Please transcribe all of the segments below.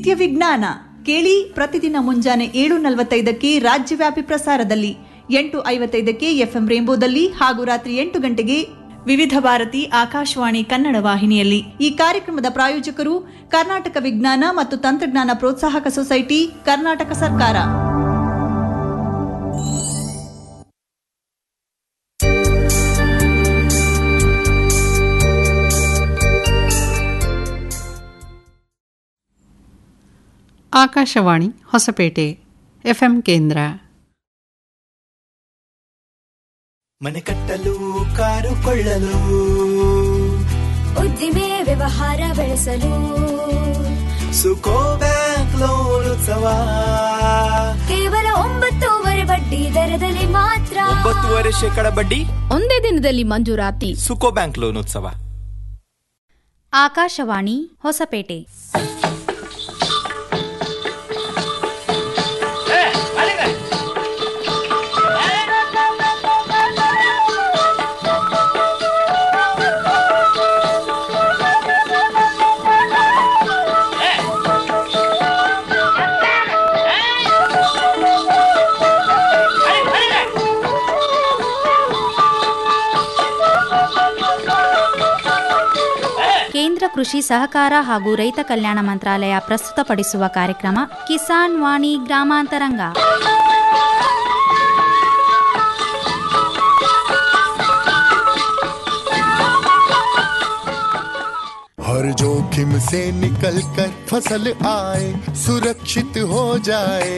ನಿತ್ಯ ವಿಜ್ಞಾನ ಕೇಳಿ ಪ್ರತಿದಿನ ಮುಂಜಾನೆ ಏಳು ನಲವತ್ತೈದಕ್ಕೆ ರಾಜ್ಯವ್ಯಾಪಿ ಪ್ರಸಾರದಲ್ಲಿ ಎಂಟು ಐವತ್ತೈದಕ್ಕೆ ಎಫ್ಎಂ ರೇಂಬೋದಲ್ಲಿ ಹಾಗೂ ರಾತ್ರಿ ಎಂಟು ಗಂಟೆಗೆ ವಿವಿಧ ಭಾರತಿ ಆಕಾಶವಾಣಿ ಕನ್ನಡ ವಾಹಿನಿಯಲ್ಲಿ ಈ ಕಾರ್ಯಕ್ರಮದ ಪ್ರಾಯೋಜಕರು ಕರ್ನಾಟಕ ವಿಜ್ಞಾನ ಮತ್ತು ತಂತ್ರಜ್ಞಾನ ಪ್ರೋತ್ಸಾಹಕ ಸೊಸೈಟಿ ಕರ್ನಾಟಕ ಸರ್ಕಾರ ಆಕಾಶವಾಣಿ ಹೊಸಪೇಟೆ ಎಫ್ಎಂ ಕೇಂದ್ರ ಮನೆ ಕಟ್ಟಲು ಕಾರು ಕೊಳ್ಳಲು ಉದ್ದಿಮೆ ವ್ಯವಹಾರ ಬೆಳೆಸಲು ಸುಕೋ ಬ್ಯಾಂಕ್ ಲೋನ್ ಉತ್ಸವ ಕೇವಲ ಒಂಬತ್ತೂವರೆ ಬಡ್ಡಿ ದರದಲ್ಲಿ ಮಾತ್ರ ಒಂಬತ್ತುವರೆ ಶೇಕಡ ಬಡ್ಡಿ ಒಂದೇ ದಿನದಲ್ಲಿ ಮಂಜೂರಾತಿ ಸುಕೋ ಬ್ಯಾಂಕ್ ಲೋನ್ ಉತ್ಸವ ಆಕಾಶವಾಣಿ ಹೊಸಪೇಟೆ ಕೇಂದ್ರ ಕೃಷಿ ಸಹಕಾರ ಹಾಗೂ ರೈತ ಕಲ್ಯಾಣ ಮಂತ್ರಾಲಯ ಪ್ರಸ್ತುತಪಡಿಸುವ ಕಾರ್ಯಕ್ರಮ ಕಿಸಾನ್ ವಾಣಿ ಗ್ರಾಮಾಂತರಂಗ हर जोखिम से निकल कर फसल आए सुरक्षित हो जाए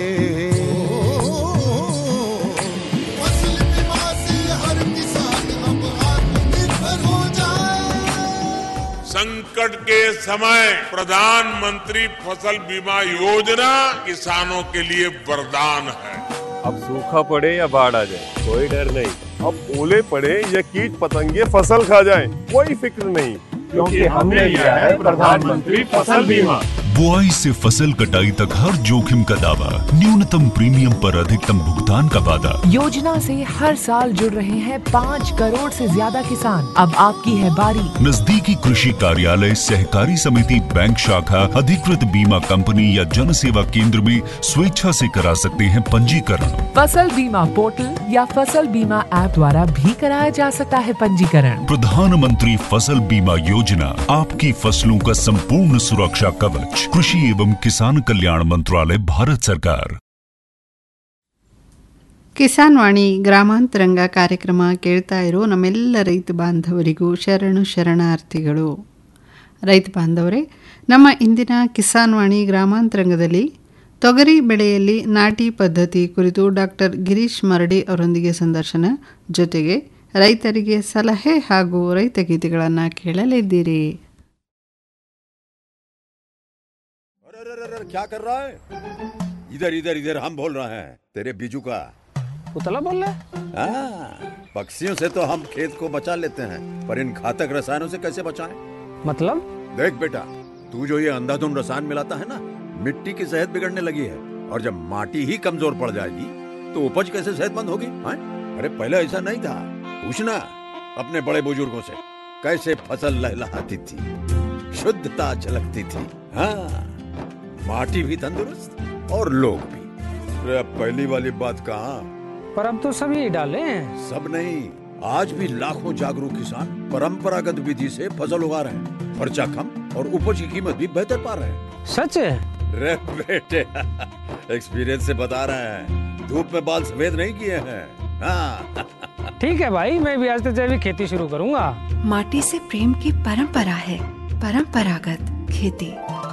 फसल बीमा से हर किसान अब आत्मनिर्भर हो जाए संकट के समय प्रधानमंत्री फसल बीमा योजना किसानों के लिए वरदान है अब सूखा पड़े या बाढ़ आ जाए कोई डर नहीं अब ओले पड़े या कीट पतंगे फसल खा जाए कोई फिक्र नहीं क्योंकि हमने लिया है प्रधानमंत्री फसल बीमा बुआई से फसल कटाई तक हर जोखिम का दावा न्यूनतम प्रीमियम पर अधिकतम भुगतान का वादा योजना से हर साल जुड़ रहे हैं पाँच करोड़ से ज्यादा किसान अब आपकी है बारी नजदीकी कृषि कार्यालय सहकारी समिति बैंक शाखा अधिकृत बीमा कंपनी या जन सेवा केंद्र में स्वेच्छा से करा सकते हैं पंजीकरण फसल बीमा पोर्टल या फसल बीमा ऐप द्वारा भी कराया जा सकता है पंजीकरण प्रधानमंत्री फसल बीमा योजना आपकी फसलों का संपूर्ण सुरक्षा कवच कृषि एवं किसान कल्याण मंत्रालय भारत सरकार ಕಿಸಾನ್ ವಾಣಿ ಗ್ರಾಮಾಂತರಂಗ ಕಾರ್ಯಕ್ರಮ ಕೇಳ್ತಾ ಇರೋ ನಮ್ಮೆಲ್ಲ ರೈತ ಬಾಂಧವರಿಗೂ ಶರಣು ಶರಣಾರ್ಥಿಗಳು ರೈತ ಬಾಂಧವರೇ ನಮ್ಮ ಇಂದಿನ ಕಿಸಾನ್ ವಾಣಿ ಗ್ರಾಮಾಂತರಂಗದಲ್ಲಿ ತೊಗರಿ ಬೆಳೆಯಲ್ಲಿ ನಾಟಿ ಪದ್ಧತಿ ಕುರಿತು ಡಾಕ್ಟರ್ ಗಿರೀಶ್ ಮರಡಿ ಅವರೊಂದಿಗೆ ಸಂದರ್ಶನ ಜೊತೆಗೆ ರೈತರಿಗೆ ಸಲಹೆ ಹಾಗೂ ರೈತ ಗೀತೆಗಳನ್ನು ಕೇಳಲಿದ್ದೀರಿ क्या कर रहा है इधर इधर इधर हम बोल रहे हैं तेरे बीजू का पुतला बोल रहा है हाँ, पक्षियों से तो हम खेत को बचा लेते हैं पर इन घातक रसायनों से कैसे बचाएं? मतलब देख बेटा तू जो ये अंधाधुंध रसायन मिलाता है ना मिट्टी की सेहत बिगड़ने लगी है और जब माटी ही कमजोर पड़ जाएगी तो उपज कैसे सेहतमंद होगी हाँ? अरे पहले ऐसा नहीं था पूछना अपने बड़े बुजुर्गों से कैसे फसल लहलहाती थी शुद्धता झलकती थी हाँ माटी भी तंदुरुस्त और लोग भी अरे अब पहली वाली बात कहाँ पर अब तो सभी डाले हैं सब नहीं आज भी लाखों जागरूक किसान परंपरागत विधि से फसल उगा रहे हैं खर्चा कम और उपज की कीमत भी बेहतर पा रहे हैं सच है रे बेटे एक्सपीरियंस से बता रहे हैं धूप में बाल सफेद नहीं किए हैं हाँ ठीक है भाई मैं भी आज से जैविक खेती शुरू करूंगा माटी से प्रेम की परंपरा है परंपरागत खेती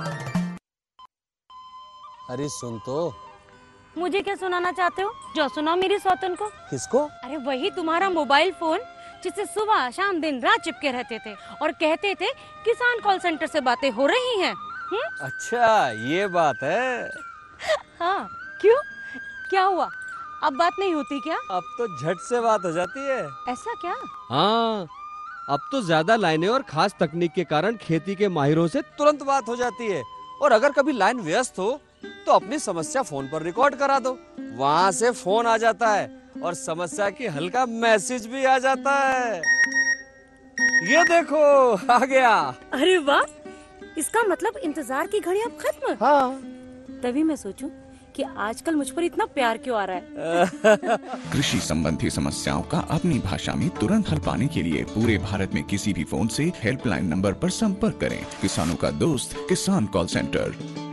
अरे सुन तो मुझे क्या सुनाना चाहते हो जो सुनाओ मेरी सौतन को किसको अरे वही तुम्हारा मोबाइल फोन जिससे सुबह शाम दिन रात चिपके रहते थे और कहते थे किसान कॉल सेंटर से बातें हो रही हैं हुँ? अच्छा ये बात है हाँ क्यों क्या हुआ अब बात नहीं होती क्या अब तो झट से बात हो जाती है ऐसा क्या हाँ अब तो ज्यादा लाइनें और खास तकनीक के कारण खेती के माहिरों से तुरंत बात हो जाती है और अगर कभी लाइन व्यस्त हो तो अपनी समस्या फोन पर रिकॉर्ड करा दो वहाँ से फोन आ जाता है और समस्या की हल का मैसेज भी आ जाता है ये देखो आ गया अरे वाह इसका मतलब इंतजार की घड़ी अब खत्म हाँ तभी मैं सोचूं कि आजकल मुझ पर इतना प्यार क्यों आ रहा है कृषि संबंधी समस्याओं का अपनी भाषा में तुरंत हल पाने के लिए पूरे भारत में किसी भी फोन से हेल्पलाइन नंबर पर संपर्क करें किसानों का दोस्त किसान कॉल सेंटर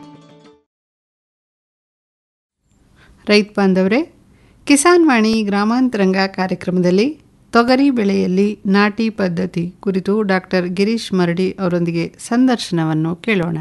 ರೈತ ಬಾಂಧವರೇ ಕಿಸಾನ್ ವಾಣಿ ಗ್ರಾಮಾಂತರಂಗ ಕಾರ್ಯಕ್ರಮದಲ್ಲಿ ತೊಗರಿ ಬೆಳೆಯಲ್ಲಿ ನಾಟಿ ಪದ್ಧತಿ ಕುರಿತು ಡಾಕ್ಟರ್ ಗಿರೀಶ್ ಮರಡಿ ಅವರೊಂದಿಗೆ ಸಂದರ್ಶನವನ್ನು ಕೇಳೋಣ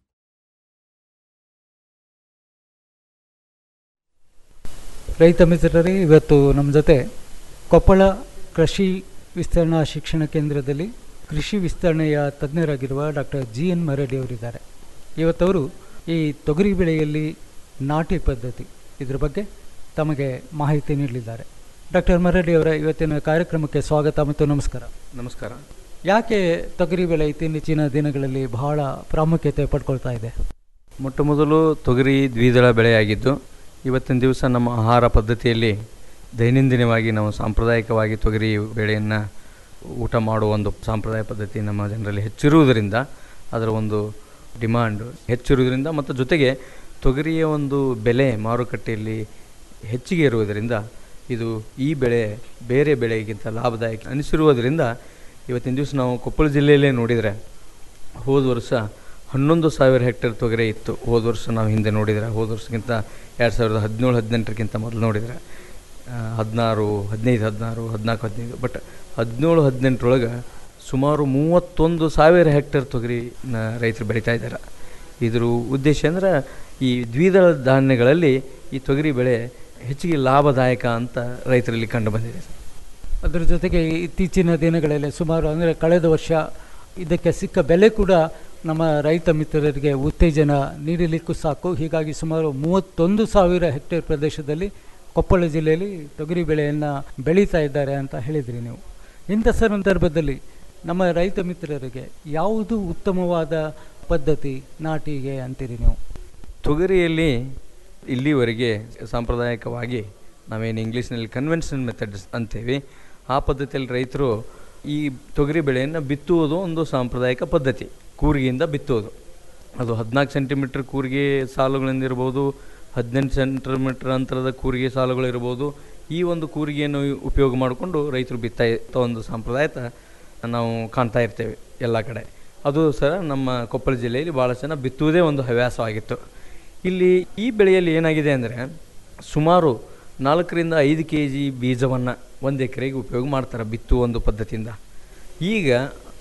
ರೈತ ಮಿತ್ರರೇ ಇವತ್ತು ನಮ್ಮ ಜೊತೆ ಕೊಪ್ಪಳ ಕೃಷಿ ವಿಸ್ತರಣಾ ಶಿಕ್ಷಣ ಕೇಂದ್ರದಲ್ಲಿ ಕೃಷಿ ವಿಸ್ತರಣೆಯ ತಜ್ಞರಾಗಿರುವ ಡಾಕ್ಟರ್ ಜಿ ಎನ್ ಮರಡಿ ಅವರಿದ್ದಾರೆ ಇವತ್ತವರು ಈ ತೊಗರಿ ಬೆಳೆಯಲ್ಲಿ ನಾಟಿ ಪದ್ಧತಿ ಇದ್ರ ಬಗ್ಗೆ ತಮಗೆ ಮಾಹಿತಿ ನೀಡಲಿದ್ದಾರೆ ಡಾಕ್ಟರ್ ಮರಡಿ ಅವರ ಇವತ್ತಿನ ಕಾರ್ಯಕ್ರಮಕ್ಕೆ ಸ್ವಾಗತ ಮತ್ತು ನಮಸ್ಕಾರ ನಮಸ್ಕಾರ ಯಾಕೆ ತೊಗರಿ ಬೆಳೆ ಇತ್ತೀಚಿನ ದಿನಗಳಲ್ಲಿ ಬಹಳ ಪ್ರಾಮುಖ್ಯತೆ ಪಡ್ಕೊಳ್ತಾ ಇದೆ ಮೊಟ್ಟ ಮೊದಲು ತೊಗರಿ ದ್ವಿದಳ ಬೆಳೆಯಾಗಿದ್ದು ಇವತ್ತಿನ ದಿವಸ ನಮ್ಮ ಆಹಾರ ಪದ್ಧತಿಯಲ್ಲಿ ದೈನಂದಿನವಾಗಿ ನಾವು ಸಾಂಪ್ರದಾಯಿಕವಾಗಿ ತೊಗರಿ ಬೆಳೆಯನ್ನು ಊಟ ಮಾಡುವ ಒಂದು ಸಾಂಪ್ರದಾಯ ಪದ್ಧತಿ ನಮ್ಮ ಜನರಲ್ಲಿ ಹೆಚ್ಚಿರುವುದರಿಂದ ಅದರ ಒಂದು ಡಿಮಾಂಡ್ ಹೆಚ್ಚಿರುವುದರಿಂದ ಮತ್ತು ಜೊತೆಗೆ ತೊಗರಿಯ ಒಂದು ಬೆಲೆ ಮಾರುಕಟ್ಟೆಯಲ್ಲಿ ಹೆಚ್ಚಿಗೆ ಇರುವುದರಿಂದ ಇದು ಈ ಬೆಳೆ ಬೇರೆ ಬೆಳೆಗಿಂತ ಲಾಭದಾಯಕ ಅನಿಸಿರುವುದರಿಂದ ಇವತ್ತಿನ ದಿವಸ ನಾವು ಕೊಪ್ಪಳ ಜಿಲ್ಲೆಯಲ್ಲೇ ನೋಡಿದರೆ ಹೋದ ವರ್ಷ ಹನ್ನೊಂದು ಸಾವಿರ ಹೆಕ್ಟೇರ್ ತೊಗರಿ ಇತ್ತು ಹೋದ ವರ್ಷ ನಾವು ಹಿಂದೆ ನೋಡಿದರೆ ಹೋದ ವರ್ಷಕ್ಕಿಂತ ಎರಡು ಸಾವಿರದ ಹದಿನೇಳು ಹದಿನೆಂಟರಕ್ಕಿಂತ ಮೊದಲು ನೋಡಿದರೆ ಹದಿನಾರು ಹದಿನೈದು ಹದಿನಾರು ಹದಿನಾಲ್ಕು ಹದಿನೈದು ಬಟ್ ಹದಿನೇಳು ಹದಿನೆಂಟರೊಳಗೆ ಸುಮಾರು ಮೂವತ್ತೊಂದು ಸಾವಿರ ಹೆಕ್ಟೇರ್ ತೊಗರಿನ ರೈತರು ಬೆಳೀತಾ ಇದ್ದಾರೆ ಇದ್ರ ಉದ್ದೇಶ ಅಂದ್ರೆ ಈ ದ್ವಿದಳ ಧಾನ್ಯಗಳಲ್ಲಿ ಈ ತೊಗರಿ ಬೆಳೆ ಹೆಚ್ಚಿಗೆ ಲಾಭದಾಯಕ ಅಂತ ರೈತರಲ್ಲಿ ಕಂಡು ಬಂದಿದೆ ಅದರ ಜೊತೆಗೆ ಇತ್ತೀಚಿನ ದಿನಗಳಲ್ಲಿ ಸುಮಾರು ಅಂದರೆ ಕಳೆದ ವರ್ಷ ಇದಕ್ಕೆ ಸಿಕ್ಕ ಬೆಲೆ ಕೂಡ ನಮ್ಮ ರೈತ ಮಿತ್ರರಿಗೆ ಉತ್ತೇಜನ ನೀಡಲಿಕ್ಕೂ ಸಾಕು ಹೀಗಾಗಿ ಸುಮಾರು ಮೂವತ್ತೊಂದು ಸಾವಿರ ಹೆಕ್ಟೇರ್ ಪ್ರದೇಶದಲ್ಲಿ ಕೊಪ್ಪಳ ಜಿಲ್ಲೆಯಲ್ಲಿ ತೊಗರಿ ಬೆಳೆಯನ್ನು ಬೆಳೀತಾ ಇದ್ದಾರೆ ಅಂತ ಹೇಳಿದ್ರಿ ನೀವು ಇಂಥ ಸಂದರ್ಭದಲ್ಲಿ ನಮ್ಮ ರೈತ ಮಿತ್ರರಿಗೆ ಯಾವುದು ಉತ್ತಮವಾದ ಪದ್ಧತಿ ನಾಟಿಗೆ ಅಂತೀರಿ ನೀವು ತೊಗರಿಯಲ್ಲಿ ಇಲ್ಲಿವರೆಗೆ ಸಾಂಪ್ರದಾಯಿಕವಾಗಿ ನಾವೇನು ಇಂಗ್ಲೀಷ್ನಲ್ಲಿ ಕನ್ವೆನ್ಷನಲ್ ಮೆಥಡ್ಸ್ ಅಂತೀವಿ ಆ ಪದ್ಧತಿಯಲ್ಲಿ ರೈತರು ಈ ತೊಗರಿ ಬೆಳೆಯನ್ನು ಬಿತ್ತುವುದು ಒಂದು ಸಾಂಪ್ರದಾಯಿಕ ಪದ್ಧತಿ ಕೂರಿಗೆಯಿಂದ ಬಿತ್ತುವುದು ಅದು ಹದಿನಾಲ್ಕು ಸೆಂಟಿಮೀಟ್ರ್ ಕೂರಿಗೆ ಸಾಲುಗಳಿಂದ ಇರ್ಬೋದು ಹದಿನೆಂಟು ಸೆಂಟಿಮೀಟ್ರ್ ಅಂತರದ ಕೂರಿಗೆ ಸಾಲುಗಳಿರ್ಬೋದು ಈ ಒಂದು ಕೂರಿಗೆಯನ್ನು ಉಪಯೋಗ ಮಾಡಿಕೊಂಡು ರೈತರು ಬಿತ್ತಾ ಇತ್ತ ಒಂದು ಸಾಂಪ್ರದಾಯತ ನಾವು ಕಾಣ್ತಾ ಇರ್ತೇವೆ ಎಲ್ಲ ಕಡೆ ಅದು ಸಹ ನಮ್ಮ ಕೊಪ್ಪಳ ಜಿಲ್ಲೆಯಲ್ಲಿ ಭಾಳ ಜನ ಬಿತ್ತುವುದೇ ಒಂದು ಹವ್ಯಾಸವಾಗಿತ್ತು ಇಲ್ಲಿ ಈ ಬೆಳೆಯಲ್ಲಿ ಏನಾಗಿದೆ ಅಂದರೆ ಸುಮಾರು ನಾಲ್ಕರಿಂದ ಐದು ಕೆ ಜಿ ಬೀಜವನ್ನು ಒಂದು ಎಕರೆಗೆ ಉಪಯೋಗ ಮಾಡ್ತಾರೆ ಬಿತ್ತುವ ಒಂದು ಪದ್ಧತಿಯಿಂದ ಈಗ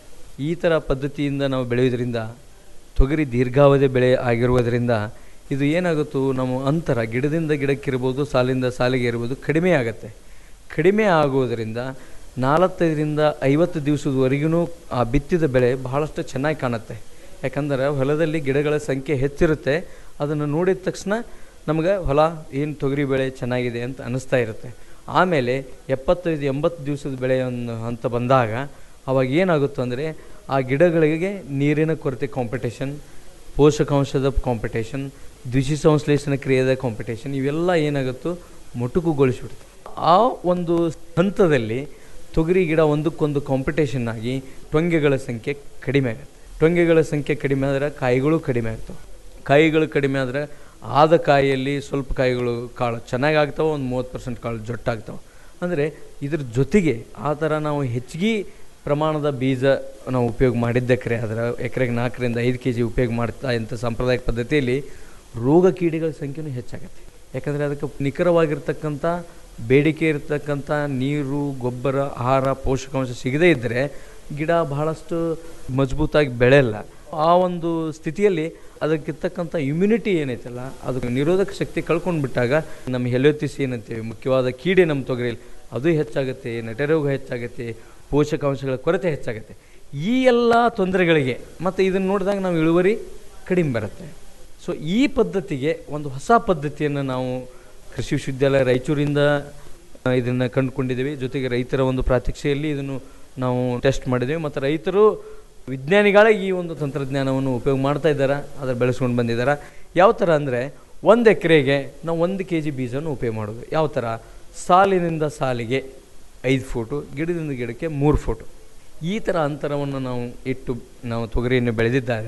ಈ ಥರ ಪದ್ಧತಿಯಿಂದ ನಾವು ಬೆಳೆಯೋದ್ರಿಂದ ತೊಗರಿ ದೀರ್ಘಾವಧಿ ಬೆಳೆ ಆಗಿರುವುದರಿಂದ ಇದು ಏನಾಗುತ್ತೋ ನಮ್ಮ ಅಂತರ ಗಿಡದಿಂದ ಗಿಡಕ್ಕಿರ್ಬೋದು ಸಾಲಿಂದ ಸಾಲಿಗೆ ಇರ್ಬೋದು ಕಡಿಮೆ ಆಗುತ್ತೆ ಕಡಿಮೆ ಆಗುವುದರಿಂದ ನಾಲ್ವತ್ತೈದರಿಂದ ಐವತ್ತು ದಿವಸದವರೆಗೂ ಆ ಬಿತ್ತಿದ ಬೆಳೆ ಬಹಳಷ್ಟು ಚೆನ್ನಾಗಿ ಕಾಣುತ್ತೆ ಯಾಕಂದ್ರೆ ಹೊಲದಲ್ಲಿ ಗಿಡಗಳ ಸಂಖ್ಯೆ ಹೆಚ್ಚಿರುತ್ತೆ ಅದನ್ನು ನೋಡಿದ ತಕ್ಷಣ ನಮಗೆ ಹೊಲ ಏನು ತೊಗರಿ ಬೆಳೆ ಚೆನ್ನಾಗಿದೆ ಅಂತ ಅನ್ನಿಸ್ತಾ ಇರುತ್ತೆ ಆಮೇಲೆ ಎಪ್ಪತ್ತೈದು ಎಂಬತ್ತು ದಿವಸದ ಬೆಳೆಯನ್ನು ಅಂತ ಬಂದಾಗ ಅವಾಗ ಏನಾಗುತ್ತೆ ಅಂದರೆ ಆ ಗಿಡಗಳಿಗೆ ನೀರಿನ ಕೊರತೆ ಕಾಂಪಿಟೇಷನ್ ಪೋಷಕಾಂಶದ ಕಾಂಪಿಟೇಷನ್ ದ್ವಿತೀಯ ಸಂಶ್ಲೇಷಣ ಕ್ರಿಯೆದ ಕಾಂಪಿಟೇಷನ್ ಇವೆಲ್ಲ ಏನಾಗುತ್ತೋ ಮೊಟುಕುಗೊಳಿಸ್ಬಿಡ್ತು ಆ ಒಂದು ಹಂತದಲ್ಲಿ ತೊಗರಿ ಗಿಡ ಒಂದಕ್ಕೊಂದು ಕಾಂಪಿಟೇಷನ್ ಆಗಿ ಟೊಂಗೆಗಳ ಸಂಖ್ಯೆ ಕಡಿಮೆ ಆಗುತ್ತೆ ಟೊಂಗೆಗಳ ಸಂಖ್ಯೆ ಕಡಿಮೆ ಆದರೆ ಕಾಯಿಗಳು ಕಡಿಮೆ ಆಗ್ತವೆ ಕಾಯಿಗಳು ಕಡಿಮೆ ಆದರೆ ಆದ ಕಾಯಿಯಲ್ಲಿ ಸ್ವಲ್ಪ ಕಾಯಿಗಳು ಕಾಳು ಚೆನ್ನಾಗಿ ಆಗ್ತಾವೆ ಒಂದು ಮೂವತ್ತು ಪರ್ಸೆಂಟ್ ಕಾಳು ಜೊಟ್ಟಾಗ್ತಾವೆ ಅಂದರೆ ಇದ್ರ ಜೊತೆಗೆ ಆ ಥರ ನಾವು ಹೆಚ್ಚಿಗೆ ಪ್ರಮಾಣದ ಬೀಜ ನಾವು ಉಪಯೋಗ ಮಾಡಿದ್ದಕ್ರೆ ಅದರ ಎಕರೆಗೆ ನಾಲ್ಕರಿಂದ ಐದು ಕೆ ಜಿ ಉಪಯೋಗ ಮಾಡ್ತಾ ಇಂಥ ಸಾಂಪ್ರದಾಯಿಕ ಪದ್ಧತಿಯಲ್ಲಿ ರೋಗ ಕೀಡೆಗಳ ಸಂಖ್ಯೆನೂ ಹೆಚ್ಚಾಗುತ್ತೆ ಯಾಕಂದರೆ ಅದಕ್ಕೆ ನಿಖರವಾಗಿರ್ತಕ್ಕಂಥ ಬೇಡಿಕೆ ಇರತಕ್ಕಂಥ ನೀರು ಗೊಬ್ಬರ ಆಹಾರ ಪೋಷಕಾಂಶ ಸಿಗದೇ ಇದ್ದರೆ ಗಿಡ ಬಹಳಷ್ಟು ಮಜಬೂತಾಗಿ ಬೆಳೆಯಲ್ಲ ಆ ಒಂದು ಸ್ಥಿತಿಯಲ್ಲಿ ಅದಕ್ಕಿರ್ತಕ್ಕಂಥ ಇಮ್ಯುನಿಟಿ ಏನೈತಲ್ಲ ಅದು ನಿರೋಧಕ ಶಕ್ತಿ ಕಳ್ಕೊಂಡು ಬಿಟ್ಟಾಗ ನಮ್ಮ ಹೆಲಿಯೋತಿಸ್ ಏನಂತೀವಿ ಮುಖ್ಯವಾದ ಕೀಡೆ ನಮ್ಮ ತೊಗರಿಯಲ್ಲಿ ಅದು ಹೆಚ್ಚಾಗುತ್ತೆ ನಟರೋಗ ಹೆಚ್ಚಾಗುತ್ತೆ ಪೋಷಕಾಂಶಗಳ ಕೊರತೆ ಹೆಚ್ಚಾಗುತ್ತೆ ಈ ಎಲ್ಲ ತೊಂದರೆಗಳಿಗೆ ಮತ್ತು ಇದನ್ನು ನೋಡಿದಾಗ ನಾವು ಇಳುವರಿ ಕಡಿಮೆ ಬರುತ್ತೆ ಸೊ ಈ ಪದ್ಧತಿಗೆ ಒಂದು ಹೊಸ ಪದ್ಧತಿಯನ್ನು ನಾವು ಕೃಷಿ ವಿಶ್ವವಿದ್ಯಾಲಯ ರಾಯಚೂರಿಂದ ಇದನ್ನು ಕಂಡುಕೊಂಡಿದ್ದೀವಿ ಜೊತೆಗೆ ರೈತರ ಒಂದು ಪ್ರಾತ್ಯಕ್ಷೆಯಲ್ಲಿ ಇದನ್ನು ನಾವು ಟೆಸ್ಟ್ ಮಾಡಿದ್ದೀವಿ ಮತ್ತು ರೈತರು ವಿಜ್ಞಾನಿಗಳೇ ಈ ಒಂದು ತಂತ್ರಜ್ಞಾನವನ್ನು ಉಪಯೋಗ ಮಾಡ್ತಾ ಇದ್ದಾರೆ ಅದರ ಬೆಳೆಸ್ಕೊಂಡು ಬಂದಿದ್ದಾರೆ ಯಾವ ಥರ ಅಂದರೆ ಒಂದು ಎಕರೆಗೆ ನಾವು ಒಂದು ಕೆ ಜಿ ಬೀಜವನ್ನು ಉಪಯೋಗ ಮಾಡೋದು ಯಾವ ಥರ ಸಾಲಿನಿಂದ ಸಾಲಿಗೆ ಐದು ಫೋಟು ಗಿಡದಿಂದ ಗಿಡಕ್ಕೆ ಮೂರು ಫೋಟು ಈ ಥರ ಅಂತರವನ್ನು ನಾವು ಇಟ್ಟು ನಾವು ತೊಗರಿಯನ್ನು ಬೆಳೆದಿದ್ದಾರೆ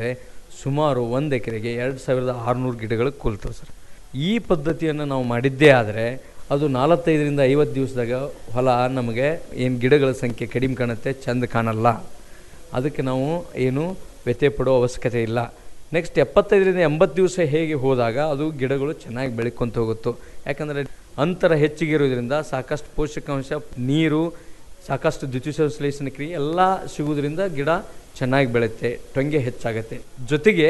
ಸುಮಾರು ಒಂದು ಎಕರೆಗೆ ಎರಡು ಸಾವಿರದ ಆರುನೂರು ಗಿಡಗಳು ಕೊಲ್ತವೆ ಸರ್ ಈ ಪದ್ಧತಿಯನ್ನು ನಾವು ಮಾಡಿದ್ದೇ ಆದರೆ ಅದು ನಲವತ್ತೈದರಿಂದ ಐವತ್ತು ದಿವಸದಾಗ ಹೊಲ ನಮಗೆ ಏನು ಗಿಡಗಳ ಸಂಖ್ಯೆ ಕಡಿಮೆ ಕಾಣುತ್ತೆ ಚೆಂದ ಕಾಣಲ್ಲ ಅದಕ್ಕೆ ನಾವು ಏನು ವ್ಯತ್ಯಯ ಪಡೋ ಅವಶ್ಯಕತೆ ಇಲ್ಲ ನೆಕ್ಸ್ಟ್ ಎಪ್ಪತ್ತೈದರಿಂದ ಎಂಬತ್ತು ದಿವಸ ಹೇಗೆ ಹೋದಾಗ ಅದು ಗಿಡಗಳು ಚೆನ್ನಾಗಿ ಬೆಳ್ಕೊಂತ ಹೋಗುತ್ತೋ ಯಾಕಂದರೆ ಅಂತರ ಹೆಚ್ಚಿಗೆ ಇರೋದ್ರಿಂದ ಸಾಕಷ್ಟು ಪೋಷಕಾಂಶ ನೀರು ಸಾಕಷ್ಟು ದ್ಯುತಿಸಂಶ್ಲೇಷಣ ಕ್ರಿಯೆ ಎಲ್ಲ ಸಿಗೋದ್ರಿಂದ ಗಿಡ ಚೆನ್ನಾಗಿ ಬೆಳೆಯುತ್ತೆ ಟೊಂಗೆ ಹೆಚ್ಚಾಗತ್ತೆ ಜೊತೆಗೆ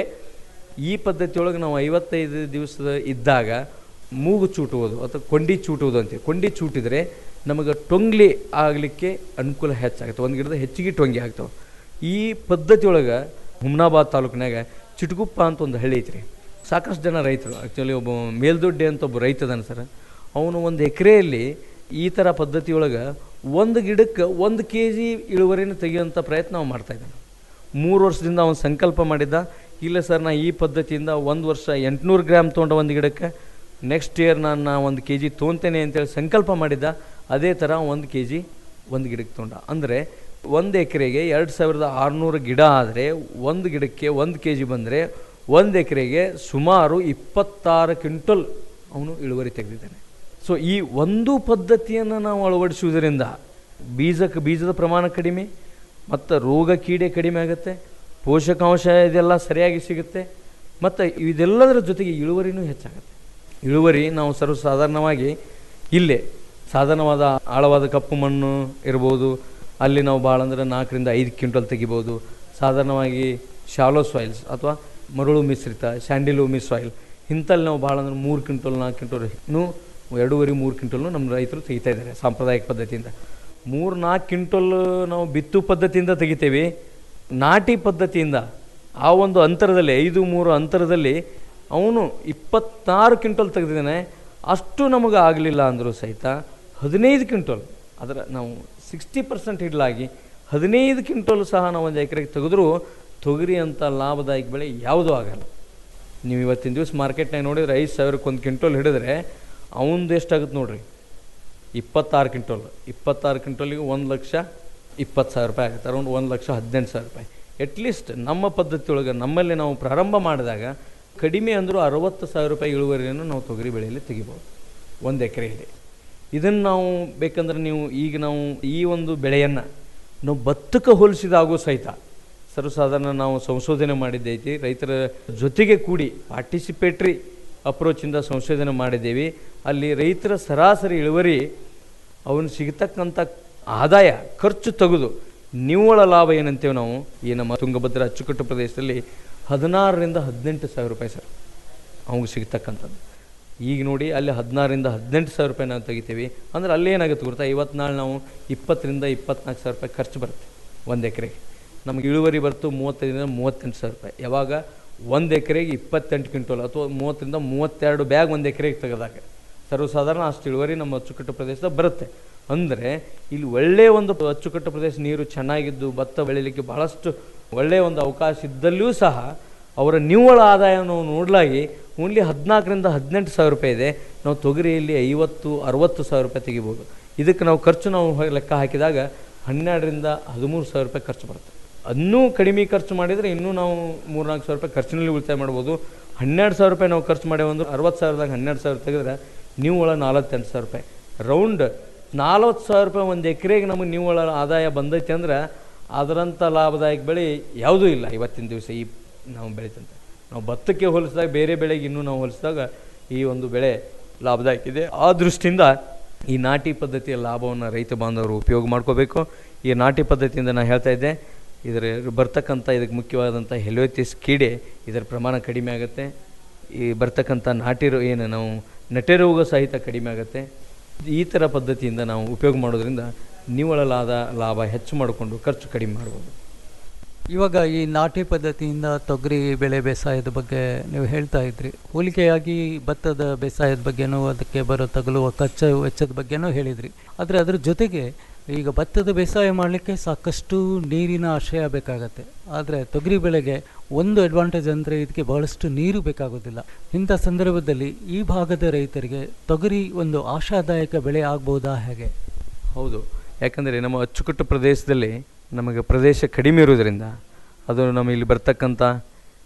ಈ ಪದ್ಧತಿಯೊಳಗೆ ನಾವು ಐವತ್ತೈದು ದಿವಸದ ಇದ್ದಾಗ ಮೂಗು ಚೂಟುವುದು ಅಥವಾ ಕೊಂಡಿ ಚೂಟುವುದು ಅಂತೀವಿ ಕೊಂಡಿ ಚೂಟಿದರೆ ನಮಗೆ ಟೊಂಗ್ಲಿ ಆಗಲಿಕ್ಕೆ ಅನುಕೂಲ ಹೆಚ್ಚಾಗುತ್ತೆ ಒಂದು ಗಿಡದ ಹೆಚ್ಚಿಗೆ ಟೊಂಗಿ ಆಗ್ತಾವೆ ಈ ಪದ್ಧತಿಯೊಳಗೆ ಹುಮ್ನಾಬಾದ್ ತಾಲೂಕಿನಾಗ ಚಿಟಗುಪ್ಪ ಅಂತ ಒಂದು ಹಳ್ಳಿ ಐತ್ರಿ ಸಾಕಷ್ಟು ಜನ ರೈತರು ಆ್ಯಕ್ಚುಲಿ ಒಬ್ಬ ಮೇಲ್ದೊಡ್ಡೆ ಅಂತ ಒಬ್ಬ ರೈತ ಅದಾನ ಸರ್ ಅವನು ಒಂದು ಎಕರೆಯಲ್ಲಿ ಈ ಥರ ಪದ್ಧತಿಯೊಳಗೆ ಒಂದು ಗಿಡಕ್ಕೆ ಒಂದು ಕೆ ಜಿ ಇಳುವರಿನ ತೆಗೆಯುವಂಥ ಪ್ರಯತ್ನ ಅವ್ನು ಮಾಡ್ತಾಯಿದ್ದಾನೆ ಮೂರು ವರ್ಷದಿಂದ ಅವನು ಸಂಕಲ್ಪ ಮಾಡಿದ್ದ ಇಲ್ಲ ಸರ್ ನಾ ಈ ಪದ್ಧತಿಯಿಂದ ಒಂದು ವರ್ಷ ಎಂಟುನೂರು ಗ್ರಾಮ್ ತೊಗೊಂಡ ಒಂದು ಗಿಡಕ್ಕೆ ನೆಕ್ಸ್ಟ್ ಇಯರ್ ನಾನು ನಾ ಒಂದು ಕೆ ಜಿ ತೊಗೊತೇನೆ ಅಂತೇಳಿ ಸಂಕಲ್ಪ ಮಾಡಿದ್ದ ಅದೇ ಥರ ಒಂದು ಕೆ ಜಿ ಒಂದು ಗಿಡಕ್ಕೆ ತೊಗೊಂಡ ಅಂದರೆ ಒಂದು ಎಕರೆಗೆ ಎರಡು ಸಾವಿರದ ಆರುನೂರು ಗಿಡ ಆದರೆ ಒಂದು ಗಿಡಕ್ಕೆ ಒಂದು ಕೆ ಜಿ ಬಂದರೆ ಒಂದು ಎಕರೆಗೆ ಸುಮಾರು ಇಪ್ಪತ್ತಾರು ಕ್ವಿಂಟಲ್ ಅವನು ಇಳುವರಿ ತೆಗೆದಿದ್ದಾನೆ ಸೊ ಈ ಒಂದು ಪದ್ಧತಿಯನ್ನು ನಾವು ಅಳವಡಿಸುವುದರಿಂದ ಬೀಜಕ್ಕೆ ಬೀಜದ ಪ್ರಮಾಣ ಕಡಿಮೆ ಮತ್ತು ರೋಗ ಕೀಡೆ ಕಡಿಮೆ ಆಗುತ್ತೆ ಪೋಷಕಾಂಶ ಇದೆಲ್ಲ ಸರಿಯಾಗಿ ಸಿಗುತ್ತೆ ಮತ್ತು ಇದೆಲ್ಲದರ ಜೊತೆಗೆ ಇಳುವರಿನೂ ಹೆಚ್ಚಾಗುತ್ತೆ ಇಳುವರಿ ನಾವು ಸರ್ವಸಾಧಾರಣವಾಗಿ ಇಲ್ಲೇ ಸಾಧಾರಣವಾದ ಆಳವಾದ ಕಪ್ಪು ಮಣ್ಣು ಇರ್ಬೋದು ಅಲ್ಲಿ ನಾವು ಭಾಳ ಅಂದರೆ ನಾಲ್ಕರಿಂದ ಐದು ಕ್ವಿಂಟಲ್ ತೆಗಿಬೋದು ಸಾಧಾರಣವಾಗಿ ಶಾಲೋ ಸಾಯಿಲ್ಸ್ ಅಥವಾ ಮರಳು ಮಿಶ್ರಿತ ಸ್ಯಾಂಡಿಲ್ ಉಮಿ ಸಾಯಿಲ್ ಇಂಥಲ್ಲಿ ನಾವು ಭಾಳ ಅಂದ್ರೆ ಮೂರು ಕ್ವಿಂಟಲ್ ನಾಲ್ಕು ಕ್ವಿಂಟಲ್ ಇನ್ನೂ ಎರಡೂವರೆ ಮೂರು ಕ್ವಿಂಟಲ್ನು ನಮ್ಮ ರೈತರು ತೆಗಿತಾ ಇದ್ದಾರೆ ಸಾಂಪ್ರದಾಯಿಕ ಪದ್ಧತಿಯಿಂದ ಮೂರು ನಾಲ್ಕು ಕ್ವಿಂಟಲ್ ನಾವು ಬಿತ್ತು ಪದ್ಧತಿಯಿಂದ ತೆಗಿತೇವೆ ನಾಟಿ ಪದ್ಧತಿಯಿಂದ ಆ ಒಂದು ಅಂತರದಲ್ಲಿ ಐದು ಮೂರು ಅಂತರದಲ್ಲಿ ಅವನು ಇಪ್ಪತ್ತಾರು ಕ್ವಿಂಟಲ್ ತೆಗೆದಿದ್ದಾನೆ ಅಷ್ಟು ನಮಗೆ ಆಗಲಿಲ್ಲ ಅಂದರೂ ಸಹಿತ ಹದಿನೈದು ಕ್ವಿಂಟಲ್ ಅದರ ನಾವು ಸಿಕ್ಸ್ಟಿ ಪರ್ಸೆಂಟ್ ಇಡ್ಲಾಗಿ ಹದಿನೈದು ಕ್ವಿಂಟಲ್ ಸಹ ನಾವು ಒಂದು ಎಕರೆಗೆ ತೆಗೆದ್ರೂ ತೊಗರಿ ಅಂತ ಲಾಭದಾಯಕ ಬೆಳೆ ಯಾವುದೂ ಆಗಲ್ಲ ನೀವು ಇವತ್ತಿನ ದಿವಸ ಮಾರ್ಕೆಟ್ನಾಗ ನೋಡಿದ್ರೆ ಐದು ಸಾವಿರಕ್ಕೆ ಒಂದು ಕ್ವಿಂಟಲ್ ಹಿಡಿದ್ರೆ ಅವನದು ಎಷ್ಟಾಗುತ್ತೆ ನೋಡ್ರಿ ಇಪ್ಪತ್ತಾರು ಕ್ವಿಂಟಲ್ ಇಪ್ಪತ್ತಾರು ಕ್ವಿಂಟಲಿಗೆ ಒಂದು ಲಕ್ಷ ಇಪ್ಪತ್ತು ಸಾವಿರ ರೂಪಾಯಿ ಆಗುತ್ತೆ ಅರೌಂಡ್ ಒಂದು ಲಕ್ಷ ಹದಿನೆಂಟು ಸಾವಿರ ರೂಪಾಯಿ ಅಟ್ಲೀಸ್ಟ್ ನಮ್ಮ ಪದ್ಧತಿಯೊಳಗೆ ನಮ್ಮಲ್ಲಿ ನಾವು ಪ್ರಾರಂಭ ಮಾಡಿದಾಗ ಕಡಿಮೆ ಅಂದರೂ ಅರವತ್ತು ಸಾವಿರ ರೂಪಾಯಿ ಇಳುವರಿಯನ್ನು ನಾವು ತೊಗರಿ ಬೆಳೆಯಲ್ಲಿ ತೆಗಿಬೋದು ಒಂದು ಎಕರೆಯಲ್ಲಿ ಇದನ್ನು ನಾವು ಬೇಕಂದ್ರೆ ನೀವು ಈಗ ನಾವು ಈ ಒಂದು ಬೆಳೆಯನ್ನು ನಾವು ಭತ್ತಕ್ಕೆ ಹೋಲಿಸಿದಾಗೂ ಸಹಿತ ಸರ್ವಸಾಧಾರಣ ನಾವು ಸಂಶೋಧನೆ ಮಾಡಿದ್ದೈತಿ ರೈತರ ಜೊತೆಗೆ ಕೂಡಿ ಪಾರ್ಟಿಸಿಪೇಟ್ರಿ ಅಪ್ರೋಚಿಂದ ಸಂಶೋಧನೆ ಮಾಡಿದ್ದೇವೆ ಅಲ್ಲಿ ರೈತರ ಸರಾಸರಿ ಇಳುವರಿ ಅವನು ಸಿಗತಕ್ಕಂಥ ಆದಾಯ ಖರ್ಚು ತೆಗೆದು ನಿವ್ವಳ ಲಾಭ ಏನಂತೇವೆ ನಾವು ಈ ನಮ್ಮ ತುಂಗಭದ್ರಾ ಅಚ್ಚುಕಟ್ಟು ಪ್ರದೇಶದಲ್ಲಿ ಹದಿನಾರರಿಂದ ಹದಿನೆಂಟು ಸಾವಿರ ರೂಪಾಯಿ ಸರ್ ಅವ್ಗೆ ಸಿಗ್ತಕ್ಕಂಥದ್ದು ಈಗ ನೋಡಿ ಅಲ್ಲಿ ಹದಿನಾರರಿಂದ ಹದಿನೆಂಟು ಸಾವಿರ ರೂಪಾಯಿ ನಾವು ತೆಗಿತೀವಿ ಅಂದ್ರೆ ಅಲ್ಲಿ ಏನಾಗುತ್ತೆ ಗೊತ್ತಾ ಇವತ್ತು ನಾಳೆ ನಾವು ಇಪ್ಪತ್ತರಿಂದ ಇಪ್ಪತ್ನಾಲ್ಕು ಸಾವಿರ ರೂಪಾಯಿ ಖರ್ಚು ಬರುತ್ತೆ ಒಂದು ಎಕರೆಗೆ ನಮಗೆ ಇಳುವರಿ ಬರ್ತು ಮೂವತ್ತೈದರಿಂದ ಮೂವತ್ತೆಂಟು ಸಾವಿರ ರೂಪಾಯಿ ಯಾವಾಗ ಒಂದು ಎಕರೆಗೆ ಇಪ್ಪತ್ತೆಂಟು ಕ್ವಿಂಟಲ್ ಅಥವಾ ಮೂವತ್ತರಿಂದ ಮೂವತ್ತೆರಡು ಬ್ಯಾಗ್ ಒಂದು ಎಕರೆಗೆ ತೆಗೆದಾಗ ಸರ್ವಸಾಧಾರಣ ಅಷ್ಟು ಇಳುವರಿ ನಮ್ಮ ಅಚ್ಚುಕಟ್ಟು ಪ್ರದೇಶದಾಗ ಬರುತ್ತೆ ಅಂದರೆ ಇಲ್ಲಿ ಒಳ್ಳೆಯ ಒಂದು ಅಚ್ಚುಕಟ್ಟು ಪ್ರದೇಶ ನೀರು ಚೆನ್ನಾಗಿದ್ದು ಭತ್ತ ಬೆಳೀಲಿಕ್ಕೆ ಬಹಳಷ್ಟು ಒಳ್ಳೆಯ ಒಂದು ಅವಕಾಶ ಇದ್ದಲ್ಲಿಯೂ ಸಹ ಅವರ ನಿವ್ವಳ ಆದಾಯವನ್ನು ನೋಡಲಾಗಿ ಓನ್ಲಿ ಹದಿನಾಲ್ಕರಿಂದ ಹದಿನೆಂಟು ಸಾವಿರ ರೂಪಾಯಿ ಇದೆ ನಾವು ತೊಗರಿಯಲ್ಲಿ ಐವತ್ತು ಅರವತ್ತು ಸಾವಿರ ರೂಪಾಯಿ ತೆಗಿಬೋದು ಇದಕ್ಕೆ ನಾವು ಖರ್ಚು ನಾವು ಲೆಕ್ಕ ಹಾಕಿದಾಗ ಹನ್ನೆರಡರಿಂದ ಹದಿಮೂರು ಸಾವಿರ ರೂಪಾಯಿ ಖರ್ಚು ಬರುತ್ತೆ ಇನ್ನೂ ಕಡಿಮೆ ಖರ್ಚು ಮಾಡಿದರೆ ಇನ್ನೂ ನಾವು ಮೂರ್ನಾಲ್ಕು ಸಾವಿರ ರೂಪಾಯಿ ಖರ್ಚಿನಲ್ಲಿ ಉಳಿತಾಯ ಮಾಡ್ಬೋದು ಹನ್ನೆರಡು ಸಾವಿರ ರೂಪಾಯಿ ನಾವು ಖರ್ಚು ಮಾಡೇವು ಅಂದ್ರೆ ಅರವತ್ತು ಸಾವಿರದಾಗ ಹನ್ನೆರಡು ಸಾವಿರ ತೆಗೆದ್ರೆ ನಿವ್ವಳ ನಲವತ್ತೆಂಟು ಸಾವಿರ ರೂಪಾಯಿ ರೌಂಡ್ ನಲ್ವತ್ತು ಸಾವಿರ ರೂಪಾಯಿ ಒಂದು ಎಕರೆಗೆ ನಮಗೆ ನಿವ್ವಳ ಆದಾಯ ಬಂದೈತೆ ಅಂದ್ರೆ ಅದರಂಥ ಲಾಭದಾಯಕ ಬೆಳೆ ಯಾವುದೂ ಇಲ್ಲ ಇವತ್ತಿನ ದಿವಸ ಈ ನಾವು ಬೆಳೀತಂತೆ ನಾವು ಭತ್ತಕ್ಕೆ ಹೋಲಿಸಿದಾಗ ಬೇರೆ ಬೆಳೆಗೆ ಇನ್ನೂ ನಾವು ಹೋಲಿಸಿದಾಗ ಈ ಒಂದು ಬೆಳೆ ಲಾಭದಾಯಕ ಇದೆ ಆ ದೃಷ್ಟಿಯಿಂದ ಈ ನಾಟಿ ಪದ್ಧತಿಯ ಲಾಭವನ್ನು ರೈತ ಬಾಂಧವರು ಉಪಯೋಗ ಮಾಡ್ಕೋಬೇಕು ಈ ನಾಟಿ ಪದ್ಧತಿಯಿಂದ ನಾನು ಹೇಳ್ತಾ ಇದ್ದೆ ಇದರ ಬರ್ತಕ್ಕಂಥ ಇದಕ್ಕೆ ಮುಖ್ಯವಾದಂಥ ಹೆಲೋತಿಸ್ ಕೀಡೆ ಇದರ ಪ್ರಮಾಣ ಕಡಿಮೆ ಆಗುತ್ತೆ ಈ ಬರ್ತಕ್ಕಂಥ ನಾಟಿ ರೋ ಏನು ನಾವು ನಟೆ ರೋಗ ಸಹಿತ ಕಡಿಮೆ ಆಗುತ್ತೆ ಈ ಥರ ಪದ್ಧತಿಯಿಂದ ನಾವು ಉಪಯೋಗ ಮಾಡೋದ್ರಿಂದ ನಿವ್ವಳಲಾದ ಲಾಭ ಹೆಚ್ಚು ಮಾಡಿಕೊಂಡು ಖರ್ಚು ಕಡಿಮೆ ಮಾಡ್ಬೋದು ಇವಾಗ ಈ ನಾಟಿ ಪದ್ಧತಿಯಿಂದ ತೊಗರಿ ಬೆಳೆ ಬೇಸಾಯದ ಬಗ್ಗೆ ನೀವು ಹೇಳ್ತಾ ಇದ್ರಿ ಹೋಲಿಕೆಯಾಗಿ ಭತ್ತದ ಬೇಸಾಯದ ಬಗ್ಗೆನೂ ಅದಕ್ಕೆ ಬರೋ ತಗಲುವ ಖರ್ಚು ವೆಚ್ಚದ ಬಗ್ಗೆನೂ ಹೇಳಿದ್ರಿ ಆದರೆ ಅದ್ರ ಜೊತೆಗೆ ಈಗ ಭತ್ತದ ಬೇಸಾಯ ಮಾಡಲಿಕ್ಕೆ ಸಾಕಷ್ಟು ನೀರಿನ ಆಶ್ರಯ ಬೇಕಾಗತ್ತೆ ಆದರೆ ತೊಗರಿ ಬೆಳೆಗೆ ಒಂದು ಅಡ್ವಾಂಟೇಜ್ ಅಂದರೆ ಇದಕ್ಕೆ ಬಹಳಷ್ಟು ನೀರು ಬೇಕಾಗೋದಿಲ್ಲ ಇಂಥ ಸಂದರ್ಭದಲ್ಲಿ ಈ ಭಾಗದ ರೈತರಿಗೆ ತೊಗರಿ ಒಂದು ಆಶಾದಾಯಕ ಬೆಳೆ ಆಗ್ಬೋದಾ ಹೇಗೆ ಹೌದು ಯಾಕಂದರೆ ನಮ್ಮ ಅಚ್ಚುಕಟ್ಟು ಪ್ರದೇಶದಲ್ಲಿ ನಮಗೆ ಪ್ರದೇಶ ಕಡಿಮೆ ಇರೋದ್ರಿಂದ ಅದು ನಮ್ಮ ಇಲ್ಲಿ ಬರ್ತಕ್ಕಂಥ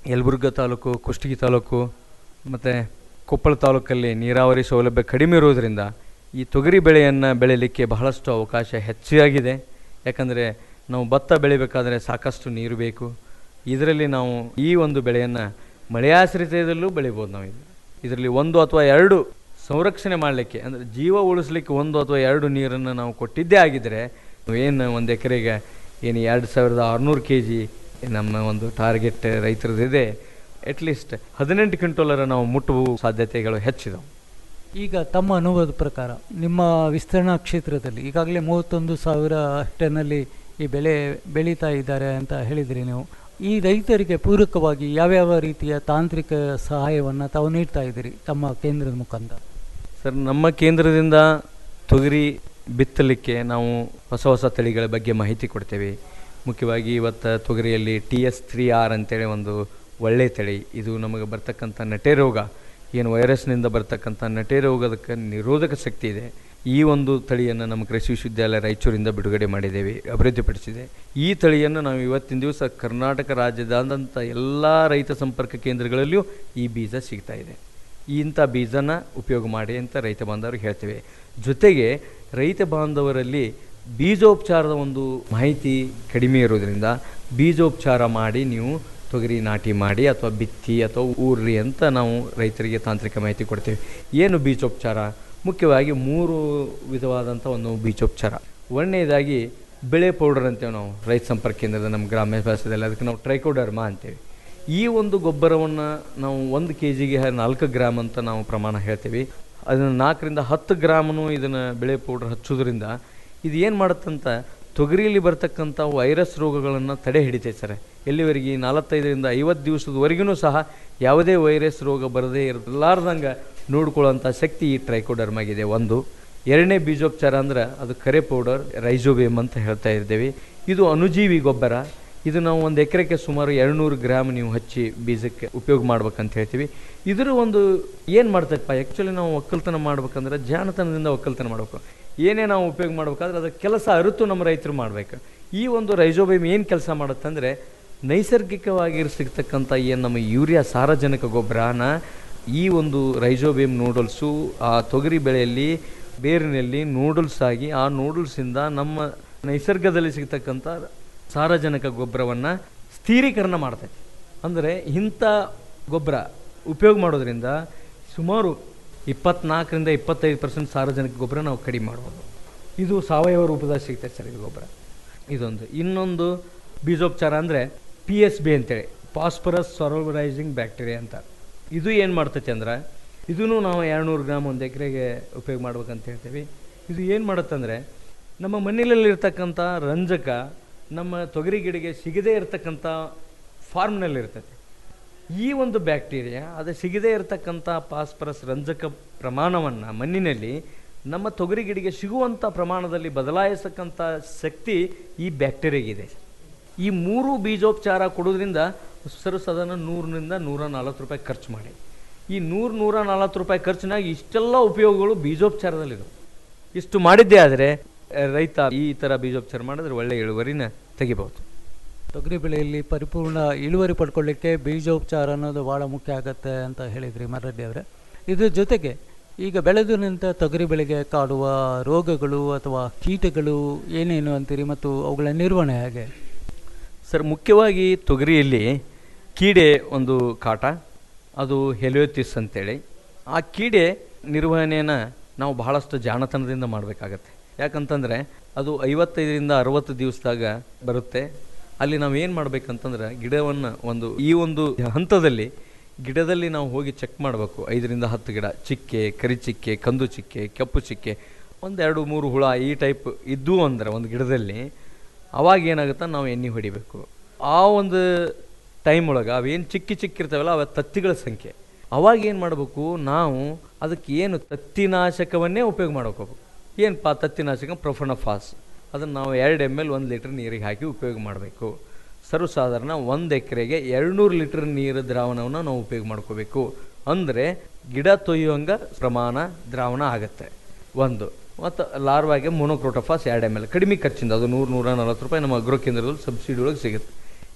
ಯಲಬುರ್ಗ ತಾಲೂಕು ಕುಷ್ಟಗಿ ತಾಲೂಕು ಮತ್ತು ಕೊಪ್ಪಳ ತಾಲೂಕಲ್ಲಿ ನೀರಾವರಿ ಸೌಲಭ್ಯ ಕಡಿಮೆ ಇರೋದರಿಂದ ಈ ತೊಗರಿ ಬೆಳೆಯನ್ನು ಬೆಳೀಲಿಕ್ಕೆ ಬಹಳಷ್ಟು ಅವಕಾಶ ಹೆಚ್ಚಾಗಿದೆ ಯಾಕಂದರೆ ನಾವು ಭತ್ತ ಬೆಳಿಬೇಕಾದ್ರೆ ಸಾಕಷ್ಟು ನೀರು ಬೇಕು ಇದರಲ್ಲಿ ನಾವು ಈ ಒಂದು ಬೆಳೆಯನ್ನು ಮಳೆಯಾಶ್ರಿತದಲ್ಲೂ ಬೆಳಿಬೋದು ನಾವು ಇದು ಇದರಲ್ಲಿ ಒಂದು ಅಥವಾ ಎರಡು ಸಂರಕ್ಷಣೆ ಮಾಡಲಿಕ್ಕೆ ಅಂದರೆ ಜೀವ ಉಳಿಸ್ಲಿಕ್ಕೆ ಒಂದು ಅಥವಾ ಎರಡು ನೀರನ್ನು ನಾವು ಕೊಟ್ಟಿದ್ದೇ ಆಗಿದ್ದರೆ ಏನು ಒಂದು ಎಕರೆಗೆ ಏನು ಎರಡು ಸಾವಿರದ ಆರುನೂರು ಕೆ ಜಿ ನಮ್ಮ ಒಂದು ಟಾರ್ಗೆಟ್ ರೈತರದಿದೆ ಅಟ್ಲೀಸ್ಟ್ ಹದಿನೆಂಟು ಕ್ವಿಂಟೋಲರ ನಾವು ಮುಟ್ಟುವ ಸಾಧ್ಯತೆಗಳು ಹೆಚ್ಚಿದವು ಈಗ ತಮ್ಮ ಅನುಭವದ ಪ್ರಕಾರ ನಿಮ್ಮ ವಿಸ್ತರಣಾ ಕ್ಷೇತ್ರದಲ್ಲಿ ಈಗಾಗಲೇ ಮೂವತ್ತೊಂದು ಸಾವಿರ ಟನ್ನಲ್ಲಿ ಈ ಬೆಳೆ ಬೆಳೀತಾ ಇದ್ದಾರೆ ಅಂತ ಹೇಳಿದ್ರಿ ನೀವು ಈ ರೈತರಿಗೆ ಪೂರಕವಾಗಿ ಯಾವ್ಯಾವ ರೀತಿಯ ತಾಂತ್ರಿಕ ಸಹಾಯವನ್ನು ತಾವು ನೀಡ್ತಾ ಇದ್ದೀರಿ ತಮ್ಮ ಕೇಂದ್ರದ ಮುಖಾಂತರ ಸರ್ ನಮ್ಮ ಕೇಂದ್ರದಿಂದ ತೊಗರಿ ಬಿತ್ತಲಿಕ್ಕೆ ನಾವು ಹೊಸ ಹೊಸ ತಳಿಗಳ ಬಗ್ಗೆ ಮಾಹಿತಿ ಕೊಡ್ತೇವೆ ಮುಖ್ಯವಾಗಿ ಇವತ್ತು ತೊಗರಿಯಲ್ಲಿ ಟಿ ಎಸ್ ತ್ರೀ ಆರ್ ಅಂತೇಳಿ ಒಂದು ಒಳ್ಳೆಯ ತಳಿ ಇದು ನಮಗೆ ಬರ್ತಕ್ಕಂಥ ನಟೆ ರೋಗ ಏನು ವೈರಸ್ನಿಂದ ಬರ್ತಕ್ಕಂಥ ನಟೆ ರೋಗದಕ್ಕೆ ನಿರೋಧಕ ಶಕ್ತಿ ಇದೆ ಈ ಒಂದು ತಳಿಯನ್ನು ನಮ್ಮ ಕೃಷಿ ವಿಶ್ವವಿದ್ಯಾಲಯ ರಾಯಚೂರಿಂದ ಬಿಡುಗಡೆ ಮಾಡಿದ್ದೇವೆ ಅಭಿವೃದ್ಧಿಪಡಿಸಿದೆ ಈ ತಳಿಯನ್ನು ನಾವು ಇವತ್ತಿನ ದಿವಸ ಕರ್ನಾಟಕ ರಾಜ್ಯದಾದ್ಯಂತ ಎಲ್ಲ ರೈತ ಸಂಪರ್ಕ ಕೇಂದ್ರಗಳಲ್ಲಿಯೂ ಈ ಬೀಜ ಸಿಗ್ತಾ ಇದೆ ಇಂಥ ಬೀಜನ ಉಪಯೋಗ ಮಾಡಿ ಅಂತ ರೈತ ಬಾಂಧವರಿಗೆ ಹೇಳ್ತೇವೆ ಜೊತೆಗೆ ರೈತ ಬಾಂಧವರಲ್ಲಿ ಬೀಜೋಪಚಾರದ ಒಂದು ಮಾಹಿತಿ ಕಡಿಮೆ ಇರೋದ್ರಿಂದ ಬೀಜೋಪಚಾರ ಮಾಡಿ ನೀವು ತೊಗರಿ ನಾಟಿ ಮಾಡಿ ಅಥವಾ ಬಿತ್ತಿ ಅಥವಾ ಊರ್ರಿ ಅಂತ ನಾವು ರೈತರಿಗೆ ತಾಂತ್ರಿಕ ಮಾಹಿತಿ ಕೊಡ್ತೇವೆ ಏನು ಬೀಜೋಪಚಾರ ಮುಖ್ಯವಾಗಿ ಮೂರು ವಿಧವಾದಂಥ ಒಂದು ಬೀಜೋಪಚಾರ ಒಂದನೇದಾಗಿ ಬೆಳೆ ಪೌಡರ್ ಅಂತೇವೆ ನಾವು ರೈತ ಸಂಪರ್ಕ ಕೇಂದ್ರದ ನಮ್ಮ ಗ್ರಾಮ್ಯ ಭಾಷೆದಲ್ಲಿ ಅದಕ್ಕೆ ನಾವು ಟ್ರೈಕೋಡರ್ಮಾ ಅಂತೇವೆ ಈ ಒಂದು ಗೊಬ್ಬರವನ್ನು ನಾವು ಒಂದು ಕೆ ಜಿಗೆ ನಾಲ್ಕು ಗ್ರಾಮ್ ಅಂತ ನಾವು ಪ್ರಮಾಣ ಹೇಳ್ತೀವಿ ಅದನ್ನು ನಾಲ್ಕರಿಂದ ಹತ್ತು ಗ್ರಾಮನು ಇದನ್ನು ಬೆಳೆ ಪೌಡರ್ ಹಚ್ಚೋದ್ರಿಂದ ಇದು ಏನು ಮಾಡುತ್ತಂತ ತೊಗರಿಯಲ್ಲಿ ಬರ್ತಕ್ಕಂಥ ವೈರಸ್ ರೋಗಗಳನ್ನು ತಡೆ ಹಿಡಿತೈತೆ ಸರ್ ಎಲ್ಲಿವರೆಗೆ ನಲವತ್ತೈದರಿಂದ ಐವತ್ತು ದಿವಸದವರೆಗೂ ಸಹ ಯಾವುದೇ ವೈರಸ್ ರೋಗ ಬರದೇ ಇರಲಾರ್ದಂಗೆ ನೋಡ್ಕೊಳ್ಳೋಂಥ ಶಕ್ತಿ ಈ ಟ್ರೈಕೋಡರ್ಮಾಗಿದೆ ಒಂದು ಎರಡನೇ ಬೀಜೋಪಚಾರ ಅಂದ್ರೆ ಅದು ಕರೆ ಪೌಡರ್ ರೈಜೋಬೇಮ್ ಅಂತ ಹೇಳ್ತಾ ಇದ್ದೇವೆ ಇದು ಅನುಜೀವಿ ಗೊಬ್ಬರ ಇದು ನಾವು ಒಂದು ಎಕರೆಗೆ ಸುಮಾರು ಎರಡುನೂರು ಗ್ರಾಮ್ ನೀವು ಹಚ್ಚಿ ಬೀಜಕ್ಕೆ ಉಪಯೋಗ ಮಾಡ್ಬೇಕಂತ ಹೇಳ್ತೀವಿ ಇದರ ಒಂದು ಏನು ಮಾಡ್ತೈತಪ್ಪ ಆ್ಯಕ್ಚುಲಿ ನಾವು ಒಕ್ಕಲ್ತನ ಮಾಡ್ಬೇಕಂದ್ರೆ ಜಾಣತನದಿಂದ ಒಕ್ಕಲ್ತನ ಮಾಡಬೇಕು ಏನೇ ನಾವು ಉಪಯೋಗ ಮಾಡ್ಬೇಕಾದ್ರೆ ಅದರ ಕೆಲಸ ಅರಿತು ನಮ್ಮ ರೈತರು ಮಾಡಬೇಕು ಈ ಒಂದು ರೈಜೋಬೇಮ್ ಏನು ಕೆಲಸ ಮಾಡುತ್ತಂದರೆ ನೈಸರ್ಗಿಕವಾಗಿ ಸಿಗ್ತಕ್ಕಂಥ ಏನು ನಮ್ಮ ಯೂರಿಯಾ ಸಾರಜನಕ ಗೊಬ್ಬರನ ಈ ಒಂದು ರೈಜೋಬೇಮ್ ನೂಡಲ್ಸು ಆ ತೊಗರಿ ಬೆಳೆಯಲ್ಲಿ ಬೇರಿನಲ್ಲಿ ನೂಡಲ್ಸ್ ಆಗಿ ಆ ನೂಡಲ್ಸಿಂದ ನಮ್ಮ ನೈಸರ್ಗದಲ್ಲಿ ಸಿಗ್ತಕ್ಕಂಥ ಸಾರಜನಕ ಗೊಬ್ಬರವನ್ನು ಸ್ಥಿರೀಕರಣ ಮಾಡ್ತೈತೆ ಅಂದರೆ ಇಂಥ ಗೊಬ್ಬರ ಉಪಯೋಗ ಮಾಡೋದ್ರಿಂದ ಸುಮಾರು ಇಪ್ಪತ್ನಾಲ್ಕರಿಂದ ಇಪ್ಪತ್ತೈದು ಪರ್ಸೆಂಟ್ ಸಾರಜನಕ ಗೊಬ್ಬರ ನಾವು ಕಡಿಮೆ ಮಾಡ್ಬೋದು ಇದು ಸಾವಯವ ರೂಪದಲ್ಲಿ ಸಿಗ್ತೈತೆ ಸರ್ ಇದು ಗೊಬ್ಬರ ಇದೊಂದು ಇನ್ನೊಂದು ಬೀಜೋಪಚಾರ ಅಂದರೆ ಪಿ ಎಸ್ ಬಿ ಅಂತೇಳಿ ಫಾಸ್ಫರಸ್ ಸೊರಬರೈಸಿಂಗ್ ಬ್ಯಾಕ್ಟೀರಿಯಾ ಅಂತ ಇದು ಏನು ಮಾಡ್ತೈತೆ ಅಂದ್ರೆ ಇದೂ ನಾವು ಎರಡುನೂರು ಗ್ರಾಮ್ ಒಂದು ಎಕರೆಗೆ ಉಪಯೋಗ ಮಾಡ್ಬೇಕಂತ ಹೇಳ್ತೀವಿ ಇದು ಏನು ಮಾಡುತ್ತಂದರೆ ನಮ್ಮ ಮಣ್ಣಿನಲ್ಲಿರ್ತಕ್ಕಂಥ ರಂಜಕ ನಮ್ಮ ತೊಗರಿ ಗಿಡಗೆ ಸಿಗದೇ ಇರತಕ್ಕಂಥ ಫಾರ್ಮ್ನಲ್ಲಿ ಇರ್ತೈತೆ ಈ ಒಂದು ಬ್ಯಾಕ್ಟೀರಿಯಾ ಅದು ಸಿಗದೇ ಇರತಕ್ಕಂಥ ಫಾಸ್ಫರಸ್ ರಂಜಕ ಪ್ರಮಾಣವನ್ನು ಮಣ್ಣಿನಲ್ಲಿ ನಮ್ಮ ತೊಗರಿ ಗಿಡಗೆ ಸಿಗುವಂಥ ಪ್ರಮಾಣದಲ್ಲಿ ಬದಲಾಯಿಸತಕ್ಕಂಥ ಶಕ್ತಿ ಈ ಬ್ಯಾಕ್ಟೀರಿಯಾಗಿದೆ ಈ ಮೂರು ಬೀಜೋಪಚಾರ ಕೊಡೋದ್ರಿಂದ ಸರಸಾಧಾರಣ ನೂರರಿಂದ ನೂರ ನಲ್ವತ್ತು ರೂಪಾಯಿ ಖರ್ಚು ಮಾಡಿ ಈ ನೂರು ನೂರ ನಲ್ವತ್ತು ರೂಪಾಯಿ ಖರ್ಚಿನಾಗ ಇಷ್ಟೆಲ್ಲ ಉಪಯೋಗಗಳು ಬೀಜೋಪಚಾರದಲ್ಲಿದೆ ಇಷ್ಟು ಮಾಡಿದ್ದೇ ಆದರೆ ರೈತ ಈ ಥರ ಬೀಜೋಪಚಾರ ಮಾಡಿದ್ರೆ ಒಳ್ಳೆಯ ಇಳುವರಿನ ತೆಗಿಬಹುದು ತೊಗರಿ ಬೆಳೆಯಲ್ಲಿ ಪರಿಪೂರ್ಣ ಇಳುವರಿ ಪಡ್ಕೊಳ್ಳಿಕ್ಕೆ ಬೀಜೋಪಚಾರ ಅನ್ನೋದು ಭಾಳ ಮುಖ್ಯ ಆಗತ್ತೆ ಅಂತ ಹೇಳಿದ್ರಿ ಮರಡ್ಡಿ ಅವರೇ ಇದ್ರ ಜೊತೆಗೆ ಈಗ ಬೆಳೆದು ನಿಂತ ತೊಗರಿ ಬೆಳೆಗೆ ಕಾಡುವ ರೋಗಗಳು ಅಥವಾ ಕೀಟಗಳು ಏನೇನು ಅಂತೀರಿ ಮತ್ತು ಅವುಗಳ ನಿರ್ವಹಣೆ ಹೇಗೆ ಸರ್ ಮುಖ್ಯವಾಗಿ ತೊಗರಿಯಲ್ಲಿ ಕೀಡೆ ಒಂದು ಕಾಟ ಅದು ಹೆಲಿಯೋತಿಸ್ ಅಂತೇಳಿ ಆ ಕೀಡೆ ನಿರ್ವಹಣೆಯನ್ನು ನಾವು ಬಹಳಷ್ಟು ಜಾಣತನದಿಂದ ಮಾಡಬೇಕಾಗತ್ತೆ ಯಾಕಂತಂದರೆ ಅದು ಐವತ್ತೈದರಿಂದ ಅರವತ್ತು ದಿವಸದಾಗ ಬರುತ್ತೆ ಅಲ್ಲಿ ನಾವು ಏನು ಮಾಡ್ಬೇಕಂತಂದ್ರೆ ಗಿಡವನ್ನು ಒಂದು ಈ ಒಂದು ಹಂತದಲ್ಲಿ ಗಿಡದಲ್ಲಿ ನಾವು ಹೋಗಿ ಚೆಕ್ ಮಾಡಬೇಕು ಐದರಿಂದ ಹತ್ತು ಗಿಡ ಚಿಕ್ಕೆ ಕರಿಚಿಕ್ಕೆ ಕಂದು ಚಿಕ್ಕೆ ಕೆಂಪು ಚಿಕ್ಕೆ ಒಂದೆರಡು ಮೂರು ಹುಳ ಈ ಟೈಪ್ ಇದ್ದವು ಅಂದ್ರೆ ಒಂದು ಗಿಡದಲ್ಲಿ ಅವಾಗ ಏನಾಗುತ್ತೆ ನಾವು ಎಣ್ಣೆ ಹೊಡಿಬೇಕು ಆ ಒಂದು ಟೈಮ್ ಒಳಗೆ ಅವೇನು ಚಿಕ್ಕಿ ಚಿಕ್ಕಿರ್ತಾವಲ್ಲ ಅವ ತತ್ತಿಗಳ ಸಂಖ್ಯೆ ಅವಾಗ ಏನು ಮಾಡಬೇಕು ನಾವು ಅದಕ್ಕೆ ಏನು ತತ್ತಿನಾಶಕವನ್ನೇ ಉಪಯೋಗ ಮಾಡ್ಕೋಬೇಕು ಏನಪ್ಪ ತತ್ತಿನಾಶಕ ಪ್ರೊಫನಫಾಸ್ ಅದನ್ನು ನಾವು ಎರಡು ಎಮ್ ಎಲ್ ಒಂದು ಲೀಟ್ರ್ ನೀರಿಗೆ ಹಾಕಿ ಉಪಯೋಗ ಮಾಡಬೇಕು ಸರ್ವಸಾಧಾರಣ ಒಂದು ಎಕರೆಗೆ ಎರಡುನೂರು ಲೀಟ್ರ್ ನೀರು ದ್ರಾವಣವನ್ನು ನಾವು ಉಪಯೋಗ ಮಾಡ್ಕೋಬೇಕು ಅಂದರೆ ಗಿಡ ತೊಯ್ಯುವಂಗ ಪ್ರಮಾಣ ದ್ರಾವಣ ಆಗುತ್ತೆ ಒಂದು ಮತ್ತು ಲಾರ್ವಾಗೆ ಮೊನೋಕ್ರೋಟೋಫಾಸ್ ಎರಡು ಎಮ್ ಎಲ್ ಕಡಿಮೆ ಖರ್ಚಿಂದ ಅದು ನೂರು ನೂರ ನಲ್ವತ್ತು ರೂಪಾಯಿ ನಮ್ಮ ಅಗ್ರೋ ಕೇಂದ್ರದಲ್ಲಿ ಸಬ್ಸಿಡಿ ಒಳಗೆ ಸಿಗುತ್ತೆ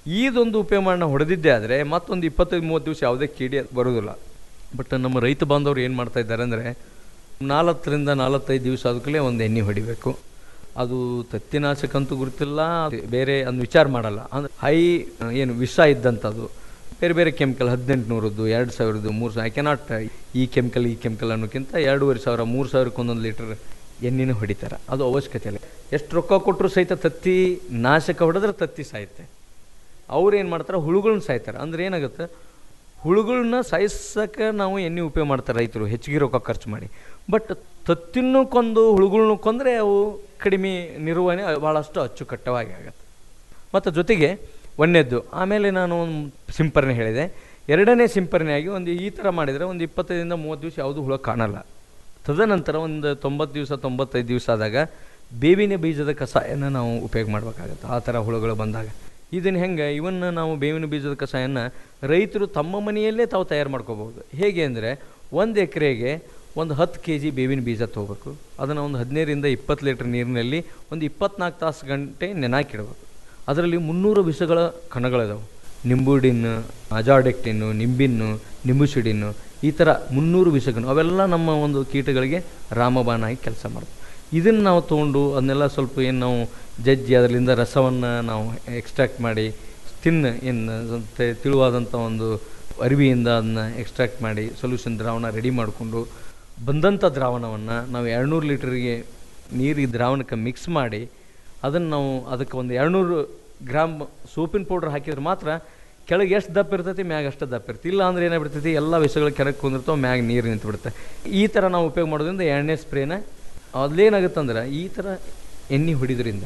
ಇದೊಂದು ಉಪಯೋಗ ಮಾಡಿ ನಾವು ಹೊಡೆದಿದ್ದೆ ಆದರೆ ಮತ್ತೊಂದು ಇಪ್ಪತ್ತೈದು ಮೂವತ್ತು ದಿವಸ ಯಾವುದೇ ಕೀಡಿ ಬರೋದಿಲ್ಲ ಬಟ್ ನಮ್ಮ ರೈತ ಬಾಂಧವರು ಏನು ಮಾಡ್ತಾ ಇದ್ದಾರೆ ಅಂದರೆ ನಾಲ್ಕರಿಂದ ನಾಲ್ವತ್ತೈದು ದಿವಸ ಆದಕ್ಕಲೇ ಒಂದು ಎಣ್ಣೆ ಹೊಡಿಬೇಕು ಅದು ತತ್ತಿನಾಶಕ ಅಂತೂ ಗುರುತಿಲ್ಲ ಬೇರೆ ಒಂದು ವಿಚಾರ ಮಾಡಲ್ಲ ಅಂದ್ರೆ ಹೈ ಏನು ವಿಷ ಇದ್ದಂಥದ್ದು ಬೇರೆ ಬೇರೆ ಕೆಮಿಕಲ್ ಹದಿನೆಂಟು ನೂರದ್ದು ಎರಡು ಸಾವಿರದ್ದು ಮೂರು ಸಾವಿರ ಐ ಕೆನಾಟ್ ಈ ಕೆಮಿಕಲ್ ಈ ಕೆಮಿಕಲ್ ಅನ್ನೋಕ್ಕಿಂತ ಎರಡೂವರೆ ಸಾವಿರ ಮೂರು ಸಾವಿರಕ್ಕೆ ಒಂದೊಂದು ಲೀಟ್ರ್ ಎಣ್ಣೆನೂ ಹೊಡಿತಾರೆ ಅದು ಅವಶ್ಯಕತೆ ಇಲ್ಲ ಎಷ್ಟು ರೊಕ್ಕ ಕೊಟ್ಟರು ಸಹಿತ ತತ್ತಿ ನಾಶಕ ಹೊಡೆದ್ರೆ ತತ್ತಿ ಸಾಯುತ್ತೆ ಅವ್ರು ಏನು ಮಾಡ್ತಾರೆ ಹುಳುಗಳನ್ನ ಸಾಯ್ತಾರೆ ಅಂದ್ರೆ ಏನಾಗುತ್ತೆ ಹುಳುಗಳನ್ನ ಸಾಯಿಸಕ್ಕೆ ನಾವು ಎಣ್ಣೆ ಉಪಯೋಗ ಮಾಡ್ತಾರೆ ರೈತರು ಹೆಚ್ಚಿಗೆ ರೊಕ್ಕ ಖರ್ಚು ಮಾಡಿ ಬಟ್ ತತ್ತಿನೂ ಕೊಂದು ಹುಳುಗಳ್ನು ಕೊಂದರೆ ಅವು ಕಡಿಮೆ ನಿರ್ವಹಣೆ ಭಾಳಷ್ಟು ಅಚ್ಚುಕಟ್ಟವಾಗಿ ಆಗುತ್ತೆ ಮತ್ತು ಜೊತೆಗೆ ಒಂದನೇದ್ದು ಆಮೇಲೆ ನಾನು ಒಂದು ಸಿಂಪರಣೆ ಹೇಳಿದೆ ಎರಡನೇ ಸಿಂಪರಣೆಯಾಗಿ ಒಂದು ಈ ಥರ ಮಾಡಿದರೆ ಒಂದು ಇಪ್ಪತ್ತೈದರಿಂದ ಮೂವತ್ತು ದಿವಸ ಯಾವುದೂ ಹುಳ ಕಾಣಲ್ಲ ತದನಂತರ ಒಂದು ತೊಂಬತ್ತು ದಿವಸ ತೊಂಬತ್ತೈದು ದಿವಸ ಆದಾಗ ಬೇವಿನ ಬೀಜದ ಕಷಾಯನ ನಾವು ಉಪಯೋಗ ಮಾಡಬೇಕಾಗತ್ತೆ ಆ ಥರ ಹುಳುಗಳು ಬಂದಾಗ ಇದನ್ನು ಹೆಂಗೆ ಇವನ್ನ ನಾವು ಬೇವಿನ ಬೀಜದ ಕಷಾಯನ ರೈತರು ತಮ್ಮ ಮನೆಯಲ್ಲೇ ತಾವು ತಯಾರು ಮಾಡ್ಕೋಬೋದು ಹೇಗೆ ಅಂದರೆ ಒಂದು ಎಕರೆಗೆ ಒಂದು ಹತ್ತು ಕೆ ಜಿ ಬೇವಿನ ಬೀಜ ತೊಗೋಬೇಕು ಅದನ್ನು ಒಂದು ಹದಿನೈದರಿಂದ ಇಪ್ಪತ್ತು ಲೀಟ್ರ್ ನೀರಿನಲ್ಲಿ ಒಂದು ಇಪ್ಪತ್ನಾಲ್ಕು ತಾಸು ಗಂಟೆ ನೆನಾಕಿಡಬೇಕು ಅದರಲ್ಲಿ ಮುನ್ನೂರು ವಿಷಗಳ ಕಣಗಳಿದಾವೆ ನಿಂಬುಡಿನ್ನು ಅಜಾಡೆಕ್ಟಿನ್ನು ನಿಂಬಿನ್ನು ನಿಂಬುಸಿಡಿನ್ನು ಈ ಥರ ಮುನ್ನೂರು ವಿಷಗಳು ಅವೆಲ್ಲ ನಮ್ಮ ಒಂದು ಕೀಟಗಳಿಗೆ ರಾಮಬಾಣ ಆಗಿ ಕೆಲಸ ಮಾಡ್ತವೆ ಇದನ್ನು ನಾವು ತೊಗೊಂಡು ಅದನ್ನೆಲ್ಲ ಸ್ವಲ್ಪ ಏನು ನಾವು ಜಜ್ಜಿ ಅದರಿಂದ ರಸವನ್ನು ನಾವು ಎಕ್ಸ್ಟ್ರಾಕ್ಟ್ ಮಾಡಿ ತಿನ್ನ ಏನು ತಿಳುವಾದಂಥ ಒಂದು ಅರಿವಿಯಿಂದ ಅದನ್ನ ಎಕ್ಸ್ಟ್ರಾಕ್ಟ್ ಮಾಡಿ ಸೊಲ್ಯೂಷನ್ ದ್ರಾವಣ ರೆಡಿ ಮಾಡಿಕೊಂಡು ಬಂದಂಥ ದ್ರಾವಣವನ್ನು ನಾವು ಎರಡುನೂರು ಲೀಟ್ರಿಗೆ ನೀರಿಗೆ ದ್ರಾವಣಕ್ಕೆ ಮಿಕ್ಸ್ ಮಾಡಿ ಅದನ್ನು ನಾವು ಅದಕ್ಕೆ ಒಂದು ಎರಡುನೂರು ಗ್ರಾಮ್ ಸೋಪಿನ ಪೌಡ್ರ್ ಹಾಕಿದ್ರೆ ಮಾತ್ರ ಕೆಳಗೆ ಎಷ್ಟು ದಪ್ಪ ಇರ್ತೈತಿ ಮ್ಯಾಗ ಅಷ್ಟು ದಪ್ಪ ಇರ್ತೈತಿ ಇಲ್ಲ ಅಂದ್ರೆ ಏನಾಗ್ಬಿಡ್ತೈತಿ ಎಲ್ಲ ವಿಷಯಗಳು ಕೆಳಗೆ ಕುಂದಿರ್ತಾವೆ ಮ್ಯಾಗ ನೀರು ನಿಂತು ಬಿಡುತ್ತೆ ಈ ಥರ ನಾವು ಉಪಯೋಗ ಮಾಡೋದ್ರಿಂದ ಎಣ್ಣೆ ಸ್ಪ್ರೇನ ಅದೇನಾಗುತ್ತಂದ್ರೆ ಈ ಥರ ಎಣ್ಣೆ ಹೊಡಿದ್ರಿಂದ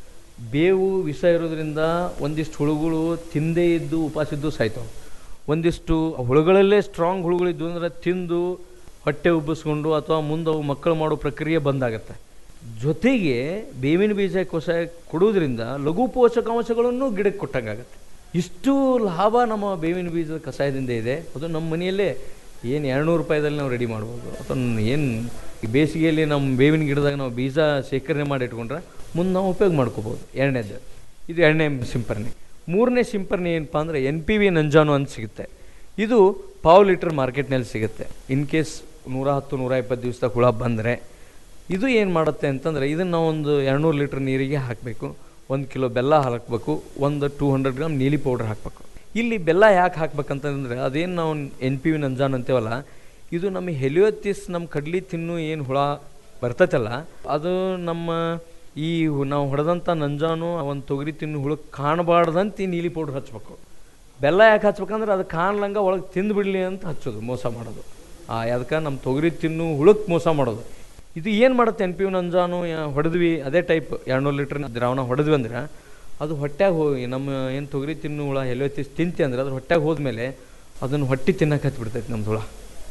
ಬೇವು ವಿಷ ಇರೋದ್ರಿಂದ ಒಂದಿಷ್ಟು ಹುಳುಗಳು ತಿಂದೇ ಇದ್ದು ಉಪವಾಸಿದ್ದು ಸಾಯ್ತಾವೆ ಒಂದಿಷ್ಟು ಹುಳುಗಳಲ್ಲೇ ಸ್ಟ್ರಾಂಗ್ ಹುಳುಗಳಿದ್ದು ಅಂದ್ರೆ ತಿಂದು ಹೊಟ್ಟೆ ಉಬ್ಬಿಸ್ಕೊಂಡು ಅಥವಾ ಮುಂದೆ ಅವು ಮಕ್ಕಳು ಮಾಡೋ ಪ್ರಕ್ರಿಯೆ ಬಂದಾಗತ್ತೆ ಜೊತೆಗೆ ಬೇವಿನ ಬೀಜ ಕೋಶ ಕೊಡೋದ್ರಿಂದ ಲಘು ಪೋಷಕಾಂಶಗಳನ್ನು ಗಿಡಕ್ಕೆ ಕೊಟ್ಟಂಗಾಗತ್ತೆ ಇಷ್ಟು ಲಾಭ ನಮ್ಮ ಬೇವಿನ ಬೀಜದ ಕಷಾಯದಿಂದ ಇದೆ ಅದು ನಮ್ಮ ಮನೆಯಲ್ಲೇ ಏನು ಎರಡುನೂರು ರೂಪಾಯಿದಲ್ಲಿ ನಾವು ರೆಡಿ ಮಾಡ್ಬೋದು ಅಥವಾ ಏನು ಬೇಸಿಗೆಯಲ್ಲಿ ನಮ್ಮ ಬೇವಿನ ಗಿಡದಾಗ ನಾವು ಬೀಜ ಶೇಖರಣೆ ಮಾಡಿ ಇಟ್ಕೊಂಡ್ರೆ ಮುಂದೆ ನಾವು ಉಪಯೋಗ ಮಾಡ್ಕೋಬೋದು ಎರಡನೇದು ಇದು ಎರಡನೇ ಸಿಂಪರಣೆ ಮೂರನೇ ಸಿಂಪರಣೆ ಏನಪ್ಪ ಅಂದರೆ ಎನ್ ಪಿ ವಿ ನಂಜಾನು ಅಂತ ಸಿಗುತ್ತೆ ಇದು ಪಾವು ಲೀಟ್ರ್ ಮಾರ್ಕೆಟ್ನಲ್ಲಿ ಸಿಗುತ್ತೆ ಇನ್ ಕೇಸ್ ನೂರ ಹತ್ತು ನೂರ ಇಪ್ಪತ್ತು ದಿವಸದಾಗ ಹುಳ ಬಂದರೆ ಇದು ಏನು ಮಾಡುತ್ತೆ ಅಂತಂದರೆ ಇದನ್ನು ನಾವು ಒಂದು ಎರಡುನೂರು ಲೀಟ್ರ್ ನೀರಿಗೆ ಹಾಕಬೇಕು ಒಂದು ಕಿಲೋ ಬೆಲ್ಲ ಹಾಕಬೇಕು ಒಂದು ಟೂ ಹಂಡ್ರೆಡ್ ಗ್ರಾಮ್ ನೀಲಿ ಪೌಡ್ರ್ ಹಾಕಬೇಕು ಇಲ್ಲಿ ಬೆಲ್ಲ ಯಾಕೆ ಹಾಕ್ಬೇಕಂತಂದರೆ ಅದೇನು ನಾವು ಎನ್ ಪಿ ವಿ ನಂಜಾನ್ ಅಂತೀವಲ್ಲ ಇದು ನಮ್ಮ ಹೆಲಿಯೋತಿಸ್ ನಮ್ಮ ಕಡ್ಲಿ ತಿನ್ನು ಏನು ಹುಳ ಬರ್ತೈತಲ್ಲ ಅದು ನಮ್ಮ ಈ ಹು- ನಾವು ಹೊಡೆದಂಥ ನಂಜಾನು ಒಂದು ತೊಗರಿ ತಿನ್ನು ಹುಳ ಕಾಣಬಾರ್ದಂತ ಈ ನೀಲಿ ಪೌಡ್ರ್ ಹಚ್ಬೇಕು ಬೆಲ್ಲ ಯಾಕೆ ಹಚ್ಬೇಕಂದ್ರೆ ಅದು ಕಾಣ್ಲಂಗ ಒಳಗೆ ತಿಂದು ಬಿಡಲಿ ಅಂತ ಹಚ್ಚೋದು ಮೋಸ ಮಾಡೋದು ಆ ಅದಕ್ಕೆ ನಮ್ಮ ತೊಗರಿ ತಿನ್ನು ಹುಳಕ್ಕೆ ಮೋಸ ಮಾಡೋದು ಇದು ಏನು ಮಾಡುತ್ತೆ ಎನ್ ಪಿ ಯು ನಂಜಾನು ಯಾ- ಹೊಡೆದ್ವಿ ಅದೇ ಟೈಪ್ ಎರಡುನೂರು ಲೀಟ್ರ್ ದ್ರಾವಣ ಹೊಡೆದ್ವಿ ಅಂದ್ರೆ ಅದು ಹೊಟ್ಯಾಗ ಹೋಗಿ ನಮ್ಮ ಏನು ತೊಗರಿ ತಿನ್ನು ಹುಳ ಎಲೆವತ್ತಿಸ್ ತಿಂತಿ ಅಂದ್ರೆ ಅದ್ರ ಹೊಟ್ಯಾಗ ಹೋದ್ಮೇಲೆ ಅದನ್ನು ಹೊಟ್ಟೆ ತಿನ್ನಕ್ಕೆ ಹತ್ಬಿಡ್ತೈತೆ ನಮ್ದು ಹುಳ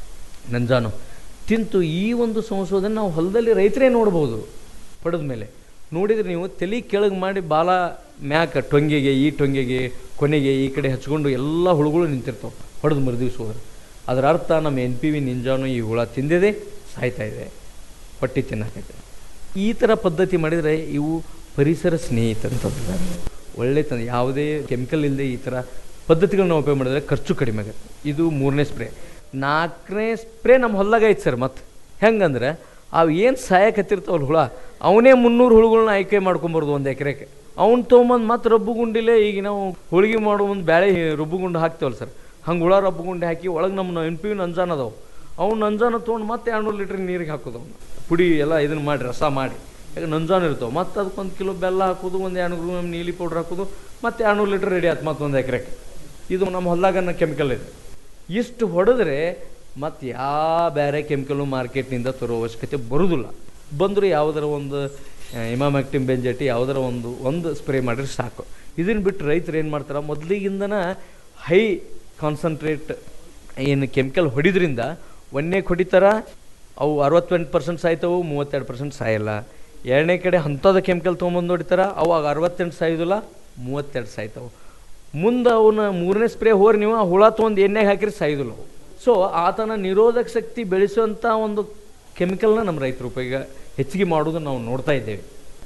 ನಂಜಾನು ತಿಂತು ಈ ಒಂದು ಸಂಶೋಧನೆ ನಾವು ಹೊಲದಲ್ಲಿ ರೈತರೇ ನೋಡ್ಬೋದು ಹೊಡೆದ ಮೇಲೆ ನೋಡಿದ್ರೆ ನೀವು ತಲೆ ಕೆಳಗೆ ಮಾಡಿ ಬಾಲ ಮ್ಯಾಕ ಟೊಂಗೆಗೆ ಈ ಟೊಂಗೆಗೆ ಕೊನೆಗೆ ಈ ಕಡೆ ಹಚ್ಕೊಂಡು ಎಲ್ಲ ಹುಳುಗಳು ನಿಂತಿರ್ತಾವೆ ಹೊಡೆದು ಮರುದಿವ್ಸ ಹೋದ್ರೆ ಅದರ ಅರ್ಥ ನಮ್ಮ ಎನ್ ಪಿ ವಿ ನಿಂಜಾನು ಈ ಹುಳ ತಿಂದಿದೆ ಸಾಯ್ತಾ ಇದೆ ಹೊಟ್ಟೆ ತಿನ್ನಕೈತೆ ಈ ಥರ ಪದ್ಧತಿ ಮಾಡಿದರೆ ಇವು ಪರಿಸರ ಸ್ನೇಹಿತಂತಂದ್ರೆ ಒಳ್ಳೆ ತಂದೆ ಯಾವುದೇ ಕೆಮಿಕಲ್ ಇಲ್ಲದೆ ಈ ಥರ ಪದ್ಧತಿಗಳನ್ನ ಉಪಯೋಗ ಮಾಡಿದ್ರೆ ಖರ್ಚು ಕಡಿಮೆ ಆಗುತ್ತೆ ಇದು ಮೂರನೇ ಸ್ಪ್ರೇ ನಾಲ್ಕನೇ ಸ್ಪ್ರೇ ನಮ್ಮ ಹೊಲ್ದಾಗ ಐತೆ ಸರ್ ಮತ್ತೆ ಹೆಂಗಂದ್ರೆ ಅವು ಏನು ಸಾಯಕತ್ತಿರ್ತಾವಲ್ಲ ಹುಳ ಅವನೇ ಮುನ್ನೂರು ಹುಳುಗಳನ್ನ ಆಯ್ಕೆ ಮಾಡ್ಕೊಂಬಾರ್ದು ಒಂದು ಎಕರೆಗೆ ಅವ್ನು ತೊಗೊಂಬಂದು ಮತ್ತೆ ರಬ್ಬು ಗುಂಡಿಲೇ ಈಗ ನಾವು ಹೋಳಿಗೆ ಮಾಡೋ ಒಂದು ಬ್ಯಾಳೆ ರಬ್ಬು ಗುಂಡು ಹಾಕ್ತೇವಲ್ಲ ಸರ್ ಹಂಗೆ ಹುಳ ರಬ್ಬು ಗುಂಡಿ ಹಾಕಿ ಒಳಗೆ ನಮ್ಮ ಎನ್ ಪಿ ನಂಜಾನ ಅದಾವೆ ಅವ್ನು ನಂಜಾನ ತೊಗೊಂಡು ಮತ್ತೆ ಎರಡುನೂರು ಲೀಟ್ರ್ ನೀರಿಗೆ ಹಾಕೋದು ಅವ್ನು ಪುಡಿ ಎಲ್ಲ ಇದನ್ನು ಮಾಡಿ ರಸ ಮಾಡಿ ಈಗ ನಂಜಾನ ಇರ್ತಾವೆ ಮತ್ತೆ ಅದಕ್ಕೊಂದು ಕಿಲೋ ಬೆಲ್ಲ ಹಾಕೋದು ಒಂದು ಎರಡುನೂರು ಗ್ರಾಮ್ ನೀಲಿ ಪೌಡ್ರ್ ಹಾಕೋದು ಮತ್ತೆ ಎರಡುನೂರು ಲೀಟ್ರ್ ರೆಡಿ ಆಯ್ತು ಮತ್ತೊಂದು ಎಕರೆಗೆ ಇದು ನಮ್ಮ ಹೊಲ್ದಾಗ ಕೆಮಿಕಲ್ ಇದೆ ಇಷ್ಟು ಹೊಡೆದ್ರೆ ಮತ್ತು ಯಾವ ಬೇರೆ ಕೆಮಿಕಲ್ಲು ಮಾರ್ಕೆಟ್ನಿಂದ ತರೋ ಅವಶ್ಯಕತೆ ಬರೋದಿಲ್ಲ ಬಂದರೂ ಯಾವುದರ ಒಂದು ಇಮಾಮ್ಯಾಕ್ಟಿಮ್ ಬೆಂಜೆಟಿ ಯಾವುದರ ಒಂದು ಒಂದು ಸ್ಪ್ರೇ ಮಾಡಿದ್ರೆ ಸಾಕು ಇದನ್ನು ಬಿಟ್ಟು ರೈತರು ಏನು ಮಾಡ್ತಾರೆ ಮೊದಲಿಗಿಂದನ ಹೈ ಕಾನ್ಸಂಟ್ರೇಟ್ ಏನು ಕೆಮಿಕಲ್ ಹೊಡಿದ್ರಿಂದ ಒಂದೇ ಹೊಡಿತಾರ ಅವು ಅರವತ್ತೆಂಟು ಪರ್ಸೆಂಟ್ ಸಾಯ್ತವು ಮೂವತ್ತೆರಡು ಪರ್ಸೆಂಟ್ ಸಾಯಲ್ಲ ಎರಡನೇ ಕಡೆ ಅಂಥದ್ದು ಕೆಮಿಕಲ್ ತೊಗೊಂಬಂದು ಹೊಡಿತಾರ ಅವಾಗ ಅರವತ್ತೆಂಟು ಸಾಯೋದಿಲ್ಲ ಮೂವತ್ತೆರಡು ಸಾಯ್ತವು ಮುಂದೆ ಅವನ್ನ ಮೂರನೇ ಸ್ಪ್ರೇ ಹೋರಿ ನೀವು ಆ ಹುಳ ತೊಗೊಂಡು ಎಣ್ಣೆಗೆ ಹಾಕಿದ್ರೆ ಸಾಯೋದಿಲ್ಲ ಅವು ಸೊ ಆತನ ನಿರೋಧಕ ಶಕ್ತಿ ಬೆಳೆಸುವಂಥ ಒಂದು ಕೆಮಿಕಲ್ನ ನಮ್ಮ ರೈತರು ಉಪಯೋಗ ಹೆಚ್ಚಿಗೆ ಮಾಡೋದನ್ನು ನಾವು ನೋಡ್ತಾ ಇದ್ದೇವೆ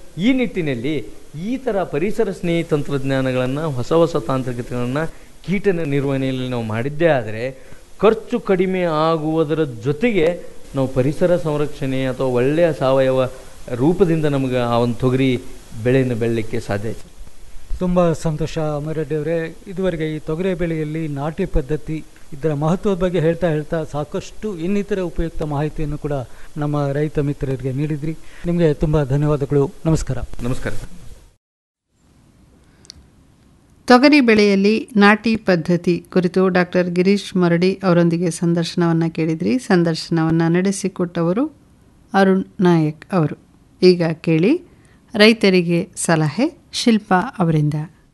ಈ ನಿಟ್ಟಿನಲ್ಲಿ ಈ ಥರ ಪರಿಸರ ಸ್ನೇಹಿ ತಂತ್ರಜ್ಞಾನಗಳನ್ನು ಹೊಸ ಹೊಸ ತಾಂತ್ರಿಕತೆಗಳನ್ನು ಕೀಟ ನಿರ್ವಹಣೆಯಲ್ಲಿ ನಾವು ಮಾಡಿದ್ದೇ ಆದರೆ ಖರ್ಚು ಕಡಿಮೆ ಆಗುವುದರ ಜೊತೆಗೆ ನಾವು ಪರಿಸರ ಸಂರಕ್ಷಣೆ ಅಥವಾ ಒಳ್ಳೆಯ ಸಾವಯವ ರೂಪದಿಂದ ನಮಗೆ ಆ ಒಂದು ತೊಗರಿ ಬೆಳೆಯನ್ನು ಬೆಳಲಿಕ್ಕೆ ಸಾಧ್ಯ ಐತೆ ತುಂಬ ಸಂತೋಷ ಅಮರೆಡ್ಡಿ ಅವರೇ ಇದುವರೆಗೆ ಈ ತೊಗರೆ ಬೆಳೆಯಲ್ಲಿ ನಾಟಿ ಪದ್ಧತಿ ಇದರ ಮಹತ್ವದ ಬಗ್ಗೆ ಹೇಳ್ತಾ ಹೇಳ್ತಾ ಸಾಕಷ್ಟು ಇನ್ನಿತರ ಉಪಯುಕ್ತ ಮಾಹಿತಿಯನ್ನು ಕೂಡ ನಮ್ಮ ರೈತ ಮಿತ್ರರಿಗೆ ನೀಡಿದ್ರಿ ನಿಮಗೆ ತುಂಬ ಧನ್ಯವಾದಗಳು ನಮಸ್ಕಾರ ನಮಸ್ಕಾರ ತೊಗರಿ ಬೆಳೆಯಲ್ಲಿ ನಾಟಿ ಪದ್ಧತಿ ಕುರಿತು ಡಾಕ್ಟರ್ ಗಿರೀಶ್ ಮರಡಿ ಅವರೊಂದಿಗೆ ಸಂದರ್ಶನವನ್ನು ಕೇಳಿದ್ರಿ ಸಂದರ್ಶನವನ್ನು ನಡೆಸಿಕೊಟ್ಟವರು ಅರುಣ್ ನಾಯಕ್ ಅವರು ಈಗ ಕೇಳಿ ರೈತರಿಗೆ ಸಲಹೆ ಶಿಲ್ಪಾ ಅವರಿಂದ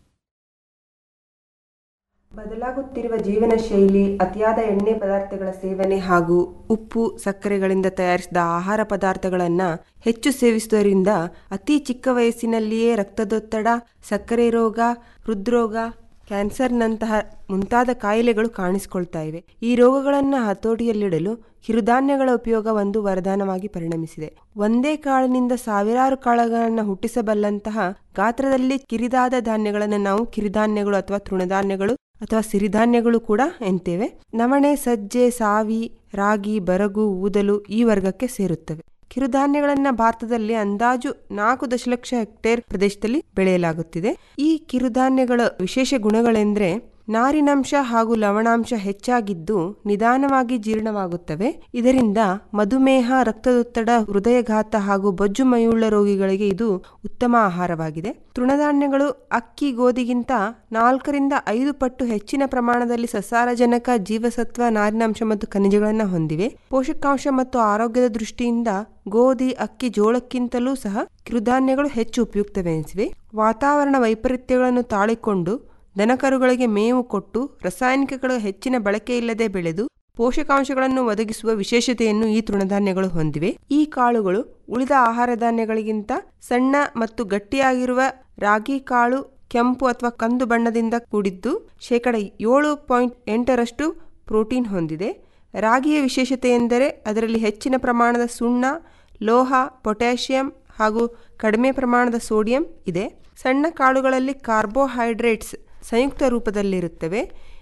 ಬದಲಾಗುತ್ತಿರುವ ಜೀವನ ಶೈಲಿ ಅತಿಯಾದ ಎಣ್ಣೆ ಪದಾರ್ಥಗಳ ಸೇವನೆ ಹಾಗೂ ಉಪ್ಪು ಸಕ್ಕರೆಗಳಿಂದ ತಯಾರಿಸಿದ ಆಹಾರ ಪದಾರ್ಥಗಳನ್ನು ಹೆಚ್ಚು ಸೇವಿಸುವುದರಿಂದ ಅತಿ ಚಿಕ್ಕ ವಯಸ್ಸಿನಲ್ಲಿಯೇ ರಕ್ತದೊತ್ತಡ ಸಕ್ಕರೆ ರೋಗ ಹೃದ್ರೋಗ ಕ್ಯಾನ್ಸರ್ನಂತಹ ಮುಂತಾದ ಕಾಯಿಲೆಗಳು ಕಾಣಿಸಿಕೊಳ್ತಾ ಇವೆ ಈ ರೋಗಗಳನ್ನು ಹತೋಟಿಯಲ್ಲಿಡಲು ಕಿರುಧಾನ್ಯಗಳ ಉಪಯೋಗ ಒಂದು ವರದಾನವಾಗಿ ಪರಿಣಮಿಸಿದೆ ಒಂದೇ ಕಾಳಿನಿಂದ ಸಾವಿರಾರು ಕಾಳುಗಳನ್ನು ಹುಟ್ಟಿಸಬಲ್ಲಂತಹ ಗಾತ್ರದಲ್ಲಿ ಕಿರಿದಾದ ಧಾನ್ಯಗಳನ್ನು ನಾವು ಕಿರಿಧಾನ್ಯಗಳು ಅಥವಾ ತೃಣಧಾನ್ಯಗಳು ಅಥವಾ ಸಿರಿಧಾನ್ಯಗಳು ಕೂಡ ಎನ್ತೇವೆ ನವಣೆ ಸಜ್ಜೆ ಸಾವಿ ರಾಗಿ ಬರಗು ಊದಲು ಈ ವರ್ಗಕ್ಕೆ ಸೇರುತ್ತವೆ ಕಿರುಧಾನ್ಯಗಳನ್ನ ಭಾರತದಲ್ಲಿ ಅಂದಾಜು ನಾಲ್ಕು ದಶಲಕ್ಷ ಹೆಕ್ಟೇರ್ ಪ್ರದೇಶದಲ್ಲಿ ಬೆಳೆಯಲಾಗುತ್ತಿದೆ ಈ ಕಿರುಧಾನ್ಯಗಳ ವಿಶೇಷ ಗುಣಗಳೆಂದ್ರೆ ನಾರಿನಾಂಶ ಹಾಗೂ ಲವಣಾಂಶ ಹೆಚ್ಚಾಗಿದ್ದು ನಿಧಾನವಾಗಿ ಜೀರ್ಣವಾಗುತ್ತವೆ ಇದರಿಂದ ಮಧುಮೇಹ ರಕ್ತದೊತ್ತಡ ಹೃದಯಘಾತ ಹಾಗೂ ಬೊಜ್ಜು ಮೈಯುಳ್ಳ ರೋಗಿಗಳಿಗೆ ಇದು ಉತ್ತಮ ಆಹಾರವಾಗಿದೆ ತೃಣಧಾನ್ಯಗಳು ಅಕ್ಕಿ ಗೋಧಿಗಿಂತ ನಾಲ್ಕರಿಂದ ಐದು ಪಟ್ಟು ಹೆಚ್ಚಿನ ಪ್ರಮಾಣದಲ್ಲಿ ಸಸಾರಜನಕ ಜೀವಸತ್ವ ನಾರಿನಾಂಶ ಮತ್ತು ಖನಿಜಗಳನ್ನು ಹೊಂದಿವೆ ಪೋಷಕಾಂಶ ಮತ್ತು ಆರೋಗ್ಯದ ದೃಷ್ಟಿಯಿಂದ ಗೋಧಿ ಅಕ್ಕಿ ಜೋಳಕ್ಕಿಂತಲೂ ಸಹ ಕಿರುಧಾನ್ಯಗಳು ಹೆಚ್ಚು ಉಪಯುಕ್ತವೆನಿಸಿವೆ ವಾತಾವರಣ ವೈಪರೀತ್ಯಗಳನ್ನು ತಾಳಿಕೊಂಡು ದನಕರುಗಳಿಗೆ ಮೇವು ಕೊಟ್ಟು ರಾಸಾಯನಿಕಗಳ ಹೆಚ್ಚಿನ ಬಳಕೆ ಇಲ್ಲದೆ ಬೆಳೆದು ಪೋಷಕಾಂಶಗಳನ್ನು ಒದಗಿಸುವ ವಿಶೇಷತೆಯನ್ನು ಈ ತೃಣಧಾನ್ಯಗಳು ಹೊಂದಿವೆ ಈ ಕಾಳುಗಳು ಉಳಿದ ಆಹಾರ ಧಾನ್ಯಗಳಿಗಿಂತ ಸಣ್ಣ ಮತ್ತು ಗಟ್ಟಿಯಾಗಿರುವ ರಾಗಿ ಕಾಳು ಕೆಂಪು ಅಥವಾ ಕಂದು ಬಣ್ಣದಿಂದ ಕೂಡಿದ್ದು ಶೇಕಡ ಏಳು ಪಾಯಿಂಟ್ ಎಂಟರಷ್ಟು ಪ್ರೋಟೀನ್ ಹೊಂದಿದೆ ರಾಗಿಯ ವಿಶೇಷತೆ ಎಂದರೆ ಅದರಲ್ಲಿ ಹೆಚ್ಚಿನ ಪ್ರಮಾಣದ ಸುಣ್ಣ ಲೋಹ ಪೊಟ್ಯಾಷಿಯಂ ಹಾಗೂ ಕಡಿಮೆ ಪ್ರಮಾಣದ ಸೋಡಿಯಂ ಇದೆ ಸಣ್ಣ ಕಾಳುಗಳಲ್ಲಿ ಕಾರ್ಬೋಹೈಡ್ರೇಟ್ಸ್ ಸಂಯುಕ್ತ ರೂಪದಲ್ಲಿರುತ್ತವೆ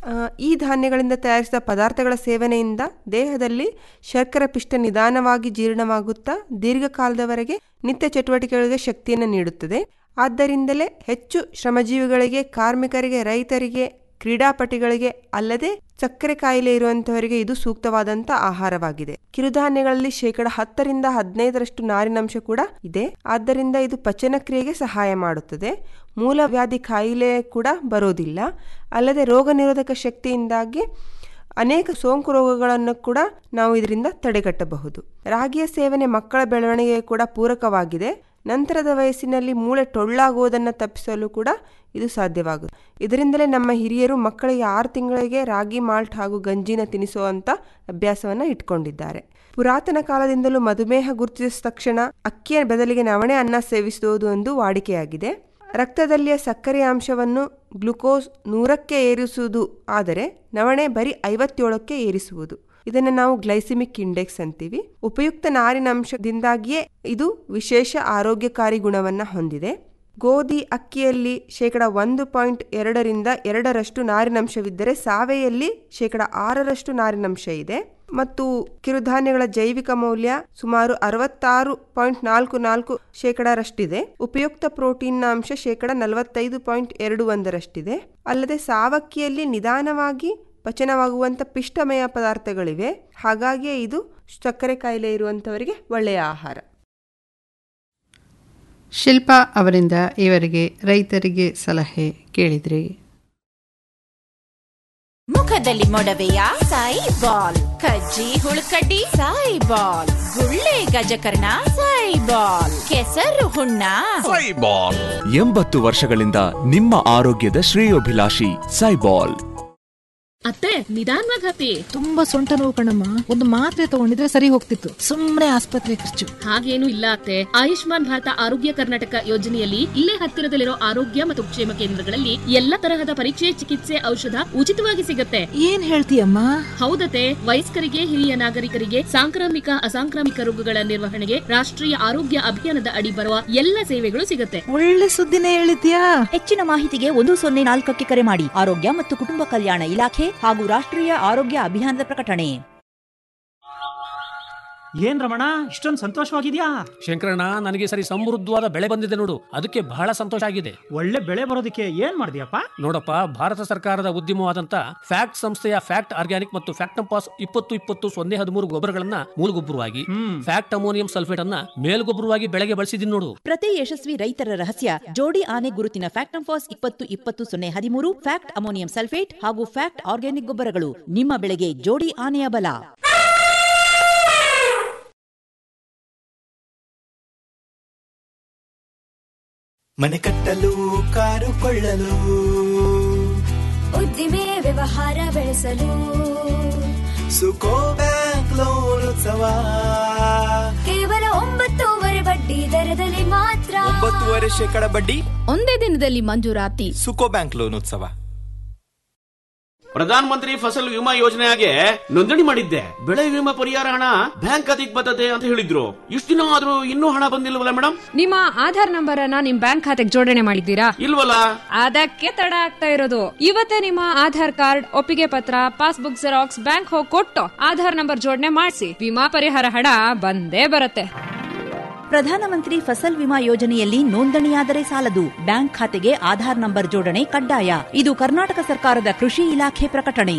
ಈ ಧಾನ್ಯಗಳಿಂದ ತಯಾರಿಸಿದ ಪದಾರ್ಥಗಳ ಸೇವನೆಯಿಂದ ದೇಹದಲ್ಲಿ ಶರ್ಕರ ಪಿಷ್ಟ ನಿಧಾನವಾಗಿ ಜೀರ್ಣವಾಗುತ್ತಾ ದೀರ್ಘಕಾಲದವರೆಗೆ ನಿತ್ಯ ಚಟುವಟಿಕೆಗಳಿಗೆ ಶಕ್ತಿಯನ್ನು ನೀಡುತ್ತದೆ ಆದ್ದರಿಂದಲೇ ಹೆಚ್ಚು ಶ್ರಮಜೀವಿಗಳಿಗೆ ಕಾರ್ಮಿಕರಿಗೆ ರೈತರಿಗೆ ಕ್ರೀಡಾಪಟುಗಳಿಗೆ ಅಲ್ಲದೆ ಸಕ್ಕರೆ ಕಾಯಿಲೆ ಇರುವಂತಹವರಿಗೆ ಇದು ಸೂಕ್ತವಾದಂತ ಆಹಾರವಾಗಿದೆ ಕಿರುಧಾನ್ಯಗಳಲ್ಲಿ ಶೇಕಡ ಹತ್ತರಿಂದ ಹದಿನೈದರಷ್ಟು ನಾರಿನಂಶ ಕೂಡ ಇದೆ ಆದ್ದರಿಂದ ಇದು ಪಚನ ಕ್ರಿಯೆಗೆ ಸಹಾಯ ಮಾಡುತ್ತದೆ ಮೂಲವ್ಯಾಧಿ ಕಾಯಿಲೆ ಕೂಡ ಬರೋದಿಲ್ಲ ಅಲ್ಲದೆ ರೋಗ ನಿರೋಧಕ ಶಕ್ತಿಯಿಂದಾಗಿ ಅನೇಕ ಸೋಂಕು ರೋಗಗಳನ್ನು ಕೂಡ ನಾವು ಇದರಿಂದ ತಡೆಗಟ್ಟಬಹುದು ರಾಗಿಯ ಸೇವನೆ ಮಕ್ಕಳ ಬೆಳವಣಿಗೆ ಕೂಡ ಪೂರಕವಾಗಿದೆ ನಂತರದ ವಯಸ್ಸಿನಲ್ಲಿ ಮೂಳೆ ಟೊಳ್ಳಾಗುವುದನ್ನು ತಪ್ಪಿಸಲು ಕೂಡ ಇದು ಸಾಧ್ಯವಾಗುತ್ತೆ ಇದರಿಂದಲೇ ನಮ್ಮ ಹಿರಿಯರು ಮಕ್ಕಳಿಗೆ ಆರು ತಿಂಗಳಿಗೆ ರಾಗಿ ಮಾಲ್ಟ್ ಹಾಗೂ ಗಂಜಿನ ತಿನ್ನಿಸುವಂತ ಅಭ್ಯಾಸವನ್ನ ಇಟ್ಕೊಂಡಿದ್ದಾರೆ ಪುರಾತನ ಕಾಲದಿಂದಲೂ ಮಧುಮೇಹ ಗುರುತಿಸಿದ ತಕ್ಷಣ ಅಕ್ಕಿಯ ಬದಲಿಗೆ ನವಣೆ ಅನ್ನ ಸೇವಿಸುವುದು ಒಂದು ವಾಡಿಕೆಯಾಗಿದೆ ರಕ್ತದಲ್ಲಿಯ ಸಕ್ಕರೆಯ ಅಂಶವನ್ನು ಗ್ಲುಕೋಸ್ ನೂರಕ್ಕೆ ಏರಿಸುವುದು ಆದರೆ ನವಣೆ ಬರೀ ಐವತ್ತೇಳಕ್ಕೆ ಏರಿಸುವುದು ಇದನ್ನು ನಾವು ಗ್ಲೈಸಿಮಿಕ್ ಇಂಡೆಕ್ಸ್ ಅಂತೀವಿ ಉಪಯುಕ್ತ ನಾರಿನಂಶದಿಂದಾಗಿಯೇ ಇದು ವಿಶೇಷ ಆರೋಗ್ಯಕಾರಿ ಗುಣವನ್ನ ಹೊಂದಿದೆ ಗೋಧಿ ಅಕ್ಕಿಯಲ್ಲಿ ಶೇಕಡ ಒಂದು ಪಾಯಿಂಟ್ ಎರಡರಿಂದ ಎರಡರಷ್ಟು ನಾರಿನಂಶವಿದ್ದರೆ ಸಾವೆಯಲ್ಲಿ ಶೇಕಡ ಆರರಷ್ಟು ನಾರಿನಂಶ ಇದೆ ಮತ್ತು ಕಿರುಧಾನ್ಯಗಳ ಜೈವಿಕ ಮೌಲ್ಯ ಸುಮಾರು ಅರವತ್ತಾರು ಪಾಯಿಂಟ್ ನಾಲ್ಕು ನಾಲ್ಕು ಶೇಕಡರಷ್ಟಿದೆ ಉಪಯುಕ್ತ ಪ್ರೋಟೀನ್ನ ಅಂಶ ಶೇಕಡ ನಲವತ್ತೈದು ಪಾಯಿಂಟ್ ಎರಡು ಒಂದರಷ್ಟಿದೆ ಅಲ್ಲದೆ ಸಾವಕ್ಕಿಯಲ್ಲಿ ನಿಧಾನವಾಗಿ ಪಚನವಾಗುವಂತ ಪಿಷ್ಟಮಯ ಪದಾರ್ಥಗಳಿವೆ ಹಾಗಾಗಿಯೇ ಇದು ಸಕ್ಕರೆ ಕಾಯಿಲೆ ಇರುವಂತವರಿಗೆ ಒಳ್ಳೆಯ ಆಹಾರ ಶಿಲ್ಪಾ ಅವರಿಂದ ಇವರಿಗೆ ರೈತರಿಗೆ ಸಲಹೆ ಕೇಳಿದ್ರಿ ಮುಖದಲ್ಲಿ ಮೊಡವೆಯ ಸಾಯಿ ಬಾಲ್ ಕಜ್ಜಿ ಹುಳುಕಡ್ಡಿ ಸಾಯಿ ಬಾಲ್ ಗುಳ್ಳೆ ಗಜಕರ್ಣ ಸಾಯಿ ಬಾಲ್ ಕೆಸರು ಹುಣ್ಣ ಸೈಬಾಲ್ ಎಂಬತ್ತು ವರ್ಷಗಳಿಂದ ನಿಮ್ಮ ಆರೋಗ್ಯದ ಶ್ರೇಯೋಭಿಲಾಷಿ ಸೈಬಾಲ್ ಅತ್ತೆ ನಿಧಾನವಾಗಿ ಹತ್ತಿ ತುಂಬಾ ಸೊಂಟ ನೋವು ಕಣಮ್ಮ ಒಂದು ಮಾತ್ರೆ ತಗೊಂಡಿದ್ರೆ ಸರಿ ಹೋಗ್ತಿತ್ತು ಸುಮ್ನೆ ಆಸ್ಪತ್ರೆ ಖರ್ಚು ಹಾಗೇನು ಇಲ್ಲ ಅತ್ತೆ ಆಯುಷ್ಮಾನ್ ಭಾರತ ಆರೋಗ್ಯ ಕರ್ನಾಟಕ ಯೋಜನೆಯಲ್ಲಿ ಇಲ್ಲೇ ಹತ್ತಿರದಲ್ಲಿರೋ ಆರೋಗ್ಯ ಮತ್ತು ಕ್ಷೇಮ ಕೇಂದ್ರಗಳಲ್ಲಿ ಎಲ್ಲ ತರಹದ ಪರೀಕ್ಷೆ ಚಿಕಿತ್ಸೆ ಔಷಧ ಉಚಿತವಾಗಿ ಸಿಗುತ್ತೆ ಏನ್ ಹೇಳ್ತೀಯಮ್ಮ ಹೌದತೆ ವಯಸ್ಕರಿಗೆ ಹಿರಿಯ ನಾಗರಿಕರಿಗೆ ಸಾಂಕ್ರಾಮಿಕ ಅಸಾಂಕ್ರಾಮಿಕ ರೋಗಗಳ ನಿರ್ವಹಣೆಗೆ ರಾಷ್ಟ್ರೀಯ ಆರೋಗ್ಯ ಅಭಿಯಾನದ ಅಡಿ ಬರುವ ಎಲ್ಲ ಸೇವೆಗಳು ಸಿಗುತ್ತೆ ಒಳ್ಳೆ ಸುದ್ದಿನೇ ಹೇಳಿದ್ಯಾ ಹೆಚ್ಚಿನ ಮಾಹಿತಿಗೆ ಒಂದು ಸೊನ್ನೆ ನಾಲ್ಕಕ್ಕೆ ಕರೆ ಮಾಡಿ ಆರೋಗ್ಯ ಮತ್ತು ಕುಟುಂಬ ಕಲ್ಯಾಣ ಇಲಾಖೆ ಹಾಗೂ ರಾಷ್ಟ್ರೀಯ ಆರೋಗ್ಯ ಅಭಿಯಾನದ ಪ್ರಕಟಣೆ ಏನ್ ರಮಣ ಇಷ್ಟೊಂದು ಸಂತೋಷವಾಗಿದ್ಯಾ ಶಂಕರಣ್ಣ ನನಗೆ ಸರಿ ಸಮೃದ್ಧವಾದ ಬೆಳೆ ಬಂದಿದೆ ನೋಡು ಅದಕ್ಕೆ ಬಹಳ ಸಂತೋಷ ಆಗಿದೆ ಒಳ್ಳೆ ಬೆಳೆ ಬರೋದಕ್ಕೆ ಏನ್ ಮಾಡಿದ್ಯಪ್ಪ ನೋಡಪ್ಪ ಭಾರತ ಸರ್ಕಾರದ ಉದ್ಯಮವಾದಂತ ಫ್ಯಾಕ್ಟ್ ಸಂಸ್ಥೆಯ ಫ್ಯಾಕ್ಟ್ ಆರ್ಗ್ಯಾನಿಕ್ ಮತ್ತು ಫ್ಯಾಕ್ಟಂಪಾಸ್ ಇಪ್ಪತ್ತು ಇಪ್ಪತ್ತು ಸೊನ್ನೆ ಹದಿಮೂರು ಗೊಬ್ಬರಗಳನ್ನ ಮೂಲಗೊಬ್ಬರವಾಗಿ ಫ್ಯಾಕ್ಟ್ ಅಮೋನಿಯಂ ಸಲ್ಫೇಟ್ ಅನ್ನ ಮೇಲ್ಗೊಬ್ಬರವಾಗಿ ಬೆಳೆಗೆ ಬಳಸಿದೀನಿ ನೋಡು ಪ್ರತಿ ಯಶಸ್ವಿ ರೈತರ ರಹಸ್ಯ ಜೋಡಿ ಆನೆ ಗುರುತಿನ ಫ್ಯಾಕ್ಟಂಫಾಸ್ ಇಪ್ಪತ್ತು ಇಪ್ಪತ್ತು ಸೊನ್ನೆ ಹದಿಮೂರು ಫ್ಯಾಕ್ಟ್ ಅಮೋನಿಯಂ ಸಲ್ಫೇಟ್ ಹಾಗೂ ಫ್ಯಾಕ್ಟ್ ಆರ್ಗ್ಯಾನಿಕ್ ಗೊಬ್ಬರಗಳು ನಿಮ್ಮ ಬೆಳೆಗೆ ಜೋಡಿ ಆನೆಯ ಬಲ ಮನೆ ಕಟ್ಟಲು ಕಾರು ಕೊಳ್ಳಲು ಉದ್ದಿಮೆ ವ್ಯವಹಾರ ಬೆಳೆಸಲು ಸುಕೋ ಬ್ಯಾಂಕ್ ಲೋನ್ ಉತ್ಸವ ಕೇವಲ ಒಂಬತ್ತೂವರೆ ಬಡ್ಡಿ ದರದಲ್ಲಿ ಮಾತ್ರ ಒಂಬತ್ತುವರೆ ಶೇಕಡ ಬಡ್ಡಿ ಒಂದೇ ದಿನದಲ್ಲಿ ಮಂಜೂರಾತಿ ಸುಕೋ ಬ್ಯಾಂಕ್ ಲೋನ್ ಉತ್ಸವ ಪ್ರಧಾನ ಮಂತ್ರಿ ಫಸಲ್ ವಿಮಾ ಯೋಜನೆಗೆ ನೋಂದಣಿ ಮಾಡಿದ್ದೆ ಬೆಳೆ ವಿಮಾ ಪರಿಹಾರ ಹಣ ಬ್ಯಾಂಕ್ ಖಾತೆಗೆ ಬರ್ತದೆ ಅಂತ ಹೇಳಿದ್ರು ಇಷ್ಟು ದಿನ ಆದ್ರೂ ಇನ್ನೂ ಹಣ ಬಂದಿಲ್ವಲ್ಲ ಮೇಡಮ್ ನಿಮ್ಮ ಆಧಾರ್ ನಂಬರ್ ಅನ್ನ ನಿಮ್ ಬ್ಯಾಂಕ್ ಖಾತೆಗೆ ಜೋಡಣೆ ಮಾಡಿದ್ದೀರಾ ಇಲ್ವಲ್ಲ ಅದಕ್ಕೆ ತಡ ಆಗ್ತಾ ಇರೋದು ಇವತ್ತೇ ನಿಮ್ಮ ಆಧಾರ್ ಕಾರ್ಡ್ ಒಪ್ಪಿಗೆ ಪತ್ರ ಪಾಸ್ಬುಕ್ ಜೆರಾಕ್ಸ್ ಬ್ಯಾಂಕ್ ಹೋಗಿ ಕೊಟ್ಟು ಆಧಾರ್ ನಂಬರ್ ಜೋಡಣೆ ಮಾಡಿಸಿ ವಿಮಾ ಪರಿಹಾರ ಹಣ ಬಂದೇ ಬರುತ್ತೆ ಪ್ರಧಾನಮಂತ್ರಿ ಫಸಲ್ ವಿಮಾ ಯೋಜನೆಯಲ್ಲಿ ನೋಂದಣಿಯಾದರೆ ಸಾಲದು ಬ್ಯಾಂಕ್ ಖಾತೆಗೆ ಆಧಾರ್ ನಂಬರ್ ಜೋಡಣೆ ಕಡ್ಡಾಯ ಇದು ಕರ್ನಾಟಕ ಸರ್ಕಾರದ ಕೃಷಿ ಇಲಾಖೆ ಪ್ರಕಟಣೆ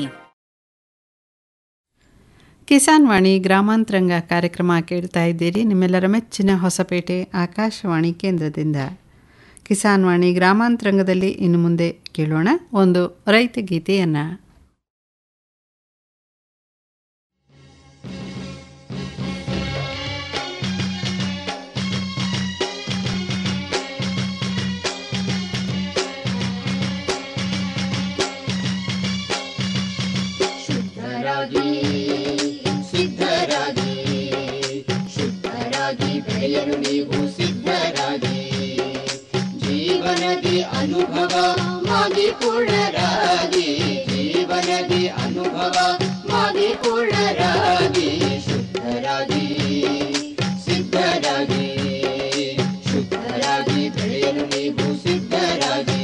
ಕಿಸಾನ್ ವಾಣಿ ಗ್ರಾಮಾಂತರಂಗ ಕಾರ್ಯಕ್ರಮ ಕೇಳ್ತಾ ಇದ್ದೀರಿ ನಿಮ್ಮೆಲ್ಲರ ಮೆಚ್ಚಿನ ಹೊಸಪೇಟೆ ಆಕಾಶವಾಣಿ ಕೇಂದ್ರದಿಂದ ಕಿಸಾನ್ ವಾಣಿ ಗ್ರಾಮಾಂತರಂಗದಲ್ಲಿ ಇನ್ನು ಮುಂದೆ ಕೇಳೋಣ ಒಂದು ರೈತ ಗೀತೆಯನ್ನು ಶುದ್ಧರಾಗಿ ಸಿದ್ಧರಾಗಿ ಶುದ್ಧರಾಗಿ ಬೆಳೆಯಲು ನೀವು ಸಿದ್ಧರಾಗಿ ಜೀವನದಿ ಅನುಭವ ಮಾಗಿಕೊಳ್ಳರಾಗಿ ಜೀವನದಿ ಅನುಭವ ಮಾಗಿಕೊಳ್ಳರಾಗಿ ಶುದ್ಧರಾಗಿ ಸಿದ್ಧರಾಗಿ ಶುದ್ಧರಾಗಿ ಬೆಳೆಯಲು ನೀವು ಸಿದ್ಧರಾಗಿ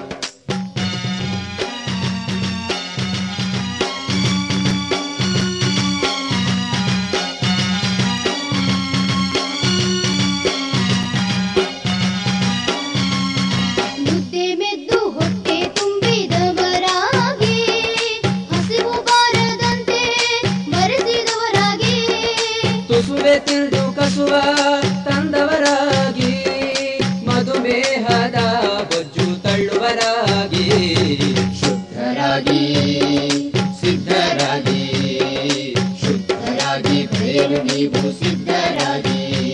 ಮುದ್ದೆ ಮೆದ್ದು ಹೊಟ್ಟೆ ತುಂಬಿದವರಾಗಿ ಹಸಿವು ಬಾರದಂತೆ ಬರೆಸಿದವರಾಗಿ ತುಸುವೆ ತಿಳಿದು ಕಸುವ ತಂದವರಾಗಿ ಮಧುಮೇಹದ ಬೊಜ್ಜು ತಳ್ಳುವರಾಗಿ ಶುದ್ಧರಾಗಿ ಸಿದ್ಧರಾಗಿ ಶುದ್ಧರಾಗಿ ಬೆಳೆಯಲು ನೀವು ಸಿದ್ಧರಾಗಿ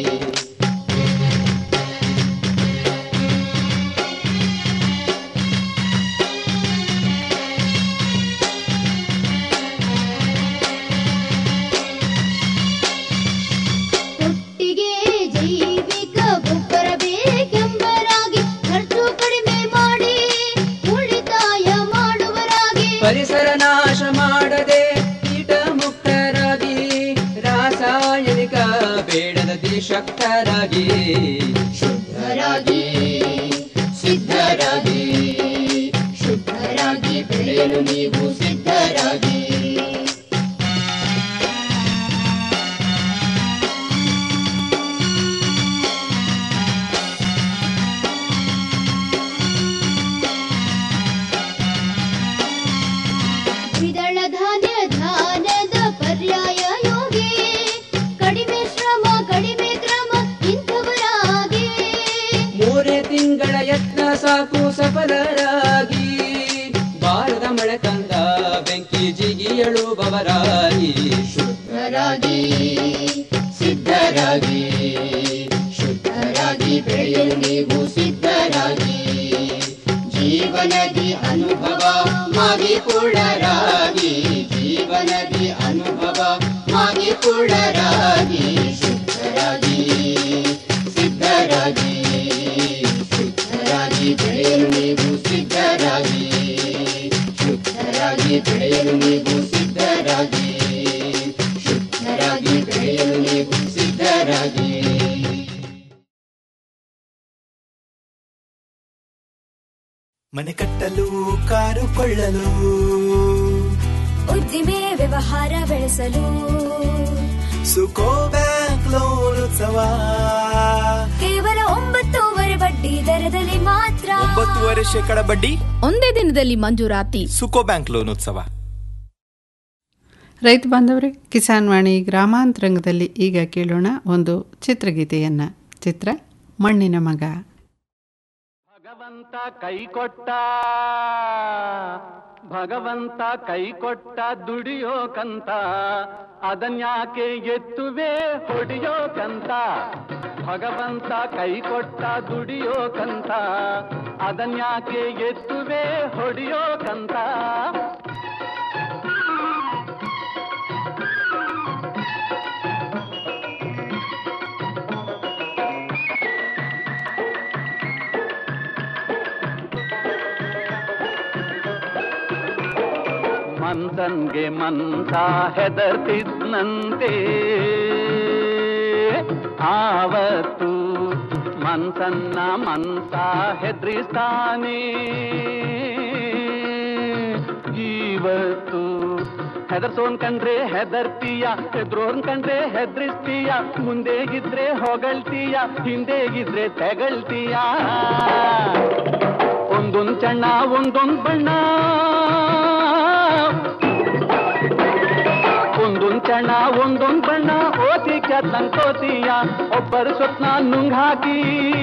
ಒಟ್ಟಿಗೆ ಜೈವಿಕ ಗೊಬ್ಬರ ಬೇಕೆಂಬರಾಗಿ ಖರ್ಚು ಕಡಿಮೆ ಮಾಡಿ ಉಳಿತಾಯ ಮಾಡುವರಾಗಿ ಪರಿಸರ ನಾಶ ಮಾಡದೆ ಕೀಟ ಮುಕ್ತರಾಗಿ ರಾಸಾಯನಿಕ ಬೇಡದ ಶಕ್ತರಾಗಿ ಶುದ್ಧರಾಗಿ ಸಿದ್ಧರಾಗಿ ಶುದ್ಧರಾಗಿ ಬೆಳೆಯಲು ನೀವು ಸಿದ್ಧರಾಗಿ ದ್ವಿದಳ ಧಾನ್ಯ ಧಾನ್ಯದ ಪರ್ಯಾಯ ಯೋಗಿ ಕಡಿಮೆ ಶ್ರಮ ಕಡಿಮೆ ಕ್ರಮ ಇಂಥವರಾಗಿ ಮೂರೇ ತಿಂಗಳ ಯತ್ನ ಸಾಕು ಸಫಲರಾಗಿ ಬಾರದ ಮಳೆ ತಂದ ಬೆಂಕಿ ಜಿಗಿಯಳುವವರಾಗಿ ಶುದ್ಧರಾಗಿ ಸಿದ್ಧರಾಗಿ ಶುದ್ಧರಾಗಿ ಬೆಳೆಯಲು ನೀವು ಸಿದ್ಧರಾಗಿ ಜೀವ ಜೀವನದಿ ಅನುಭವ ಮಾಗಿ ಪೂರ್ಣರಾಗಿ ಜೀವನದಿ ಅನುಭವ ಮಾಗಿ ಪೂರ್ಣರಾಗಿ ಶುದ್ಧರಾಗಿ ಸಿದ್ಧರಾಗಿ ಶುದ್ಧರಾಗಿ ಬೆಳೆಯಲು ನೀವು ಸಿದ್ಧರಾಗಿ ಶುದ್ಧರಾಗಿ ಬೆಳೆಯಲು ನೀವು ಸಿದ್ಧರಾಗಿ ಶುದ್ಧರಾಗಿ ಬೆಳೆಯಲು ನೀವು ಸಿದ್ಧರಾಗಿ ಮನೆ ಕಟ್ಟಲು ಕಾರು ಕೊಳ್ಳಲು ಉದ್ದಿಮೆ ವ್ಯವಹಾರ ಬೆಳೆಸಲು ಸುಕೋ ಬ್ಯಾಂಕ್ ಲೋನ್ ಉತ್ಸವ ಕೇವಲ ಒಂಬತ್ತೂವರೆ ಬಡ್ಡಿ ದರದಲ್ಲಿ ಮಾತ್ರ ಒಂಬತ್ತುವರೆ ಶೇಕಡ ಬಡ್ಡಿ ಒಂದೇ ದಿನದಲ್ಲಿ ಮಂಜೂರಾತಿ ಸುಕೋ ಬ್ಯಾಂಕ್ ಲೋನ್ ಉತ್ಸವ ರೈತ ಬಾಂಧವರೇ ಕಿಸಾನ್ ವಾಣಿ ಗ್ರಾಮಾಂತರಂಗದಲ್ಲಿ ಈಗ ಕೇಳೋಣ ಒಂದು ಚಿತ್ರಗೀತೆಯನ್ನ ಚಿತ್ರ ಮಣ್ಣಿನ ಮಗ ಭಗವಂತ ಕೈ ಕೊಟ್ಟ ಭಗವಂತ ಕೈ ಕೊಟ್ಟ ದುಡಿಯೋಕಂತ ಅದನ್ಯಾಕೆ ಎತ್ತುವೆ ಹೊಡಿಯೋಕಂತ ಭಗವಂತ ಕೈ ಕೊಟ್ಟ ದುಡಿಯೋಕಂತ ಅದನ್ಯಾಕೆ ಎತ್ತುವೆ ಹೊಡಿಯೋಕಂತ ಮಂದನ್ಗೆ ಮಂದ ಹೆದರ್ತಿದ್ನಂತೆ ಆವತ್ತು ಮನ್ಸನ್ನ ಮನ್ಸ ಹೆದ್ರಿಸ್ತಾನೆ ಇವತ್ತು ಹೆದರ್ಸೋನ್ ಕಂಡ್ರೆ ಹೆದರ್ತೀಯ ಹೆದ್ರೋನ್ ಕಂಡ್ರೆ ಹೆದ್ರಿಸ್ತೀಯ ಮುಂದೆ ಇದ್ರೆ ಹೊಗಳ್ತೀಯ ಹಿಂದೆ ಇದ್ರೆ ತೆಗಳ್ತೀಯ ಒಂದೊಂದ್ ಚಣ್ಣ ಒಂದೊಂದ್ ಬಣ್ಣ ಒಂದೊಂದ್ ಚಣ್ಣ ಒಂದೊಂದ್ ಬಣ್ಣ ಓತಿ ಕೆತ್ತಂಕೋತೀಯ ಒಬ್ಬರು ಸ್ವಪ್ನ ನುಂಗ್ ಹಾಕಿ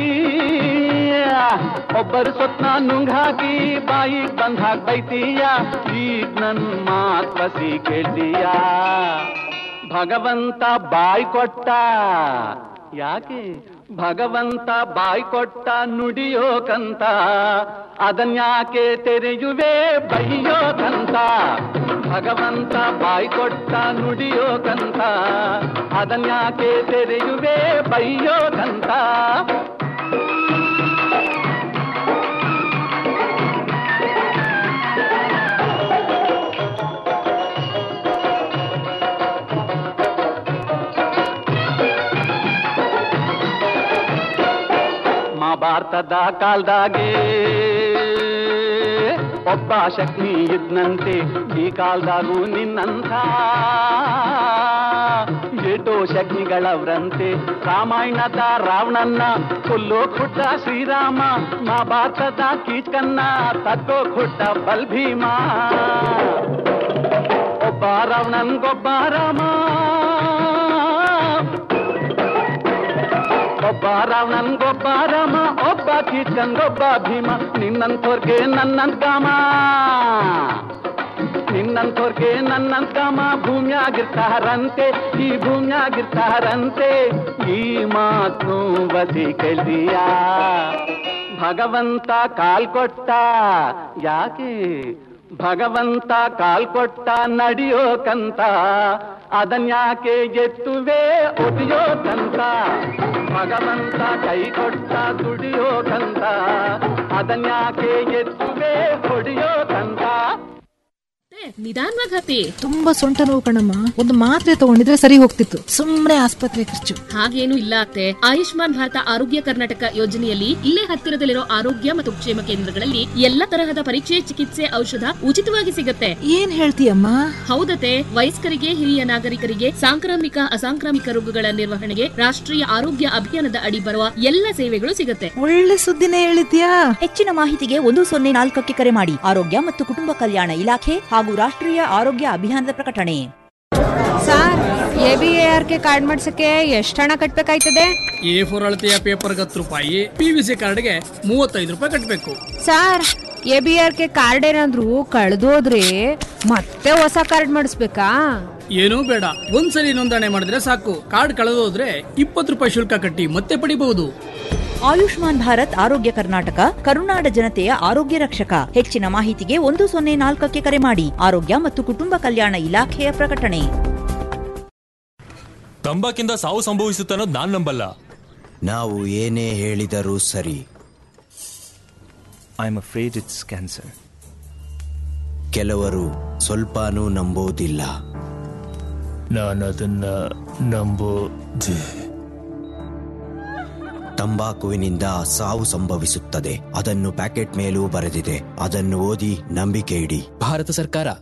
ಒಬ್ಬರು ಸ್ವಪ್ನ ನುಂಗ್ ಹಾಕಿ ಬಾಯಿಗ್ ಬಂದ್ ಹಾಕ್ ಬೈತೀಯ ಈಗ ನನ್ ಮಾತ್ ಬಸಿ ಕೇಳ್ತೀಯ ಭಗವಂತ ಬಾಯ್ ಕೊಟ್ಟ ಯಾಕೆ ಭಗವಂತ ಬಾಯ್ ಕೊಟ್ಟ ನುಡಿಯೋಕಂತ ಅದನ್ಯಾಕೆ ತೆರೆಯುವೆ ಬೈಯೋಕಂತ ಭಗವಂತ ಬಾಯ್ ಕೊಟ್ಟ ನುಡಿಯೋಕಂತ ಅದನ್ಯಾಕೆ ತೆರೆಯುವೆ ಬೈಯೋಕಂತ ಮಹಾಭಾರತದ ಕಾಲ್ದಾಗೆ ಒಬ್ಬ ಶಕ್ತಿ ಇದ್ನಂತೆ ಈ ಕಾಲ್ದಾಗೂ ನಿನ್ನಂಥ ಏಟೋ ಶಕ್ತಿಗಳವ್ರಂತೆ ರಾಮಾಯಣದ ರಾವಣನ್ನ ಕೊಲ್ಲೋ ಖುಟ್ಟ ಶ್ರೀರಾಮ ಮಹಾಭಾರತದ ಕೀಚಕನ್ನ ತಕ್ಕೋ ಖುಟ್ಟ ಬಲ್ಭೀಮ ಒಬ್ಬ ರಾವಣನ್ಗೊಬ್ಬ ರಾಮ ಒಬ್ಬ ರಾವಣನ್ಗೊಬ್ಬ ರಾಮ ಒಬ್ಬ ಕೀಚಕನ್ಗೊಬ್ಬ ಭೀಮ ನಿನ್ನಂತೋರ್ಗೆ ನನ್ನಂತ ಕಾಮ ನಿನ್ನಂತೋರ್ಗೆ ನನ್ನಂತ ಕಾಮ ಭೂಮಿಯಾಗಿರ್ತಾರಂತೆ ಈ ಭೂಮಿಯಾಗಿರ್ತಾರಂತೆ ಈ ಮಾತು ಬದಿ ಕೇಳಿಯ ಭಗವಂತ ಕಾಲ್ ಕೊಟ್ಟ ಯಾಕೆ ಭಗವಂತ ಕಾಲ್ ಕೊಟ್ಟ ನಡೆಯೋಕಂತ ಅದನ್ಯಾಕೆ ಎತ್ತುವೆ ಒದಿಯೋಕಂತ ಭಗವಂತ ಕೈ ಕೊಟ್ಟ ದುಡಿಯೋಕಂತ ಅದನ್ಯಾಕೆ ಎತ್ತುವೆ ಹೊಡಿಯೋಕಂತ ನಿಧಾನವಾಗಿ ಹತ್ತಿ ತುಂಬಾ ಸೊಂಟ ನೋವು ಕಣಮ್ಮ ಒಂದು ಮಾತ್ರೆ ತಗೊಂಡಿದ್ರೆ ಸರಿ ಹೋಗ್ತಿತ್ತು ಸುಮ್ನೆ ಆಸ್ಪತ್ರೆ ಖರ್ಚು ಹಾಗೇನು ಇಲ್ಲ ಅತ್ತೆ ಆಯುಷ್ಮಾನ್ ಭಾರತ ಆರೋಗ್ಯ ಕರ್ನಾಟಕ ಯೋಜನೆಯಲ್ಲಿ ಇಲ್ಲೇ ಹತ್ತಿರದಲ್ಲಿರೋ ಆರೋಗ್ಯ ಮತ್ತು ಕ್ಷೇಮ ಕೇಂದ್ರಗಳಲ್ಲಿ ಎಲ್ಲ ತರಹದ ಪರೀಕ್ಷೆ ಚಿಕಿತ್ಸೆ ಔಷಧ ಉಚಿತವಾಗಿ ಸಿಗುತ್ತೆ ಏನ್ ಹೇಳ್ತೀಯಮ್ಮ ಹೌದತೆ ವಯಸ್ಕರಿಗೆ ಹಿರಿಯ ನಾಗರಿಕರಿಗೆ ಸಾಂಕ್ರಾಮಿಕ ಅಸಾಂಕ್ರಾಮಿಕ ರೋಗಗಳ ನಿರ್ವಹಣೆಗೆ ರಾಷ್ಟ್ರೀಯ ಆರೋಗ್ಯ ಅಭಿಯಾನದ ಅಡಿ ಬರುವ ಎಲ್ಲ ಸೇವೆಗಳು ಸಿಗುತ್ತೆ ಒಳ್ಳೆ ಸುದ್ದಿನೇ ಹೇಳಿದ್ಯಾ ಹೆಚ್ಚಿನ ಮಾಹಿತಿಗೆ ಒಂದು ಸೊನ್ನೆ ನಾಲ್ಕಕ್ಕೆ ಕರೆ ಮಾಡಿ ಆರೋಗ್ಯ ಮತ್ತು ಕುಟುಂಬ ಕಲ್ಯಾಣ ಇಲಾಖೆ ಹಾಗೂ ರಾಷ್ಟ್ರೀಯ ಆರೋಗ್ಯ ಅಭಿಯಾನದ ಪ್ರಕಟಣೆ sir A B A R K card ಮಾಡ್ಸಕ್ಕೆ ಎಷ್ಟು ಹಣ ಕಟ್ಬೇಕಾಯ್ತದೆ ಎ ಫೋರ್ ಅಳತೆಯ ಪೇಪರ್ಗೆ ಹತ್ತು ರೂಪಾಯಿ ಪಿ ವಿ ಸಿ ಕಾರ್ಡ್ಗೆ ಮೂವತ್ತೈದು ರೂಪಾಯಿ ಕಟ್ಟಬೇಕು sir A B R K card ಏನಾದ್ರು ಕಳೆದೋದ್ರೆ ಮತ್ತೆ ಹೊಸ ಕಾರ್ಡ್ ಮಾಡಿಸ್ಬೇಕಾ ಏನೂ ಬೇಡ ಒಂದ್ಸಲಿ ನೋಂದಣಿ ಮಾಡಿದ್ರೆ ಸಾಕು ಕಾರ್ಡ್ ಕಳೆದೋದ್ರೆ ಇಪ್ಪತ್ತು ರೂಪಾಯಿ ಶುಲ್ಕ ಕಟ್ಟಿ ಮತ್ತೆ ಪಡಿಬಹುದು ಆಯುಷ್ಮಾನ್ ಭಾರತ್ ಆರೋಗ್ಯ ಕರ್ನಾಟಕ ಕರುನಾಡ ಜನತೆಯ ಆರೋಗ್ಯ ರಕ್ಷಕ ಹೆಚ್ಚಿನ ಮಾಹಿತಿಗೆ ಒಂದು ಸೊನ್ನೆ ನಾಲ್ಕಕ್ಕೆ ಕರೆ ಮಾಡಿ ಆರೋಗ್ಯ ಮತ್ತು ಕುಟುಂಬ ಕಲ್ಯಾಣ ಇಲಾಖೆಯ ಪ್ರಕಟಣೆ ತಂಬಾಕಿಂದ ಸಾವು ಸಂಭವಿಸುತ್ತೆ ಅನ್ನೋದು ನಾನ್ ನಂಬಲ್ಲ ನಾವು ಏನೇ ಹೇಳಿದರೂ ಸರಿ I am afraid it's cancer ಕೆಲವರು ಸ್ವಲ್ಪನೂ ನಂಬೋದಿಲ್ಲ ನಾನು ಅದನ್ನ ನಂಬೋದೆ ತಂಬಾಕುವಿನಿಂದ ಸಾವು ಸಂಭವಿಸುತ್ತದೆ ಅದನ್ನು ಪ್ಯಾಕೆಟ್ ಮೇಲೂ ಬರೆದಿದೆ ಅದನ್ನು ಓದಿ ನಂಬಿಕೆ ಇಡಿ ಭಾರತ ಸರ್ಕಾರ